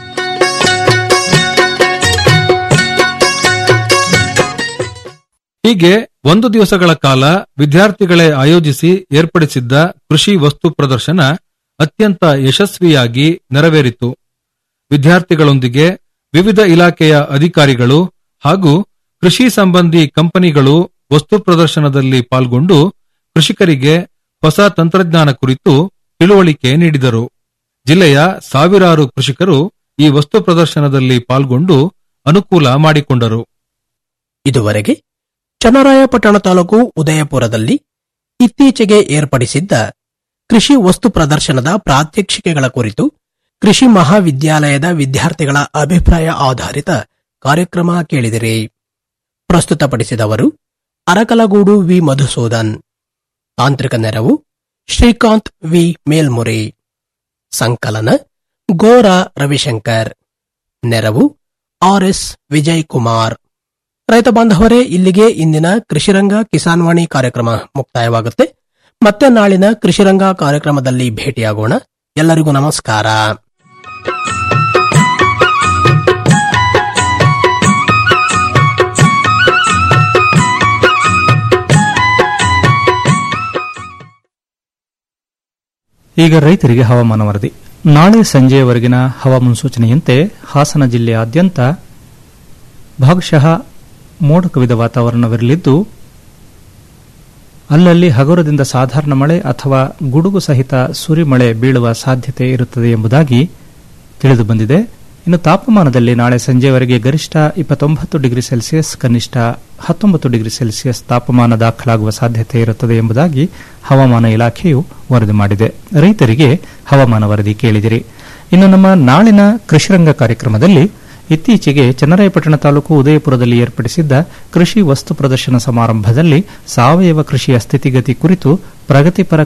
ಹೀಗೆ ಒಂದು ದಿವಸಗಳ ಕಾಲ ವಿದ್ಯಾರ್ಥಿಗಳೇ ಆಯೋಜಿಸಿ ಏರ್ಪಡಿಸಿದ್ದ ಕೃಷಿ ವಸ್ತು ಪ್ರದರ್ಶನ ಅತ್ಯಂತ ಯಶಸ್ವಿಯಾಗಿ ನೆರವೇರಿತು ವಿದ್ಯಾರ್ಥಿಗಳೊಂದಿಗೆ ವಿವಿಧ ಇಲಾಖೆಯ ಅಧಿಕಾರಿಗಳು ಹಾಗೂ ಕೃಷಿ ಸಂಬಂಧಿ ಕಂಪನಿಗಳು ವಸ್ತು ಪ್ರದರ್ಶನದಲ್ಲಿ ಪಾಲ್ಗೊಂಡು ಕೃಷಿಕರಿಗೆ ಹೊಸ ತಂತ್ರಜ್ಞಾನ ಕುರಿತು ತಿಳುವಳಿಕೆ ನೀಡಿದರು ಜಿಲ್ಲೆಯ ಸಾವಿರಾರು ಕೃಷಿಕರು ಈ ವಸ್ತು ಪ್ರದರ್ಶನದಲ್ಲಿ ಪಾಲ್ಗೊಂಡು ಅನುಕೂಲ ಮಾಡಿಕೊಂಡರು ಇದುವರೆಗೆ ಚನ್ನರಾಯಪಟ್ಟಣ ತಾಲೂಕು ಉದಯಪುರದಲ್ಲಿ ಇತ್ತೀಚೆಗೆ ಏರ್ಪಡಿಸಿದ್ದ ಕೃಷಿ ವಸ್ತು ಪ್ರದರ್ಶನದ ಪ್ರಾತ್ಯಕ್ಷಿಕೆಗಳ ಕುರಿತು ಕೃಷಿ ಮಹಾವಿದ್ಯಾಲಯದ ವಿದ್ಯಾರ್ಥಿಗಳ ಅಭಿಪ್ರಾಯ ಆಧಾರಿತ ಕಾರ್ಯಕ್ರಮ ಕೇಳಿದಿರಿ ಪ್ರಸ್ತುತಪಡಿಸಿದವರು ಅರಕಲಗೂಡು ವಿ ಮಧುಸೂದನ್ ತಾಂತ್ರಿಕ ನೆರವು ಶ್ರೀಕಾಂತ್ ವಿ ಮೇಲ್ಮುರಿ ಸಂಕಲನ ಗೋರಾ ರವಿಶಂಕರ್ ನೆರವು ಆರ್ಎಸ್ ವಿಜಯ್ ಕುಮಾರ್ ರೈತ ಬಾಂಧವರೇ ಇಲ್ಲಿಗೆ ಇಂದಿನ ಕೃಷಿರಂಗ ಕಿಸಾನ್ವಾಣಿ ಕಾರ್ಯಕ್ರಮ ಮುಕ್ತಾಯವಾಗುತ್ತೆ ಮತ್ತೆ ನಾಳಿನ ಕೃಷಿರಂಗ ಕಾರ್ಯಕ್ರಮದಲ್ಲಿ ಭೇಟಿಯಾಗೋಣ ಎಲ್ಲರಿಗೂ ನಮಸ್ಕಾರ ಈಗ ರೈತರಿಗೆ ಹವಾಮಾನ ವರದಿ ನಾಳೆ ಸಂಜೆಯವರೆಗಿನ ಹವಾ ಮುನ್ಸೂಚನೆಯಂತೆ ಹಾಸನ ಜಿಲ್ಲೆಯಾದ್ಯಂತ ಭಾಗಶಃ ಮೋಡ ಕವಿದ ವಾತಾವರಣವಿರಲಿದ್ದು ಅಲ್ಲಲ್ಲಿ ಹಗುರದಿಂದ ಸಾಧಾರಣ ಮಳೆ ಅಥವಾ ಗುಡುಗು ಸಹಿತ ಸುರಿಮಳೆ ಬೀಳುವ ಸಾಧ್ಯತೆ ಇರುತ್ತದೆ ಎಂಬುದಾಗಿ ತಿಳಿದು ಬಂದಿದೆ ಇನ್ನು ತಾಪಮಾನದಲ್ಲಿ ನಾಳೆ ಸಂಜೆವರೆಗೆ ಗರಿಷ್ಠ ಇಪ್ಪತ್ತೊಂಬತ್ತು ಡಿಗ್ರಿ ಸೆಲ್ಸಿಯಸ್ ಕನಿಷ್ಠ ಹತ್ತೊಂಬತ್ತು ಡಿಗ್ರಿ ಸೆಲ್ಸಿಯಸ್ ತಾಪಮಾನ ದಾಖಲಾಗುವ ಸಾಧ್ಯತೆ ಇರುತ್ತದೆ ಎಂಬುದಾಗಿ ಹವಾಮಾನ ಇಲಾಖೆಯು ವರದಿ ಮಾಡಿದೆ ರೈತರಿಗೆ ಹವಾಮಾನ ವರದಿ ಕೇಳಿದಿರಿ ಇನ್ನು ನಮ್ಮ ನಾಳಿನ ಕೃಷಿರಂಗ ಕಾರ್ಯಕ್ರಮದಲ್ಲಿ ಇತ್ತೀಚೆಗೆ ಚನ್ನರಾಯಪಟ್ಟಣ ತಾಲೂಕು ಉದಯಪುರದಲ್ಲಿ ಏರ್ಪಡಿಸಿದ್ದ ಕೃಷಿ ವಸ್ತು ಪ್ರದರ್ಶನ ಸಮಾರಂಭದಲ್ಲಿ ಸಾವಯವ ಕೃಷಿಯ ಸ್ಥಿತಿಗತಿ ಕುರಿತು ಪ್ರಗತಿಪರ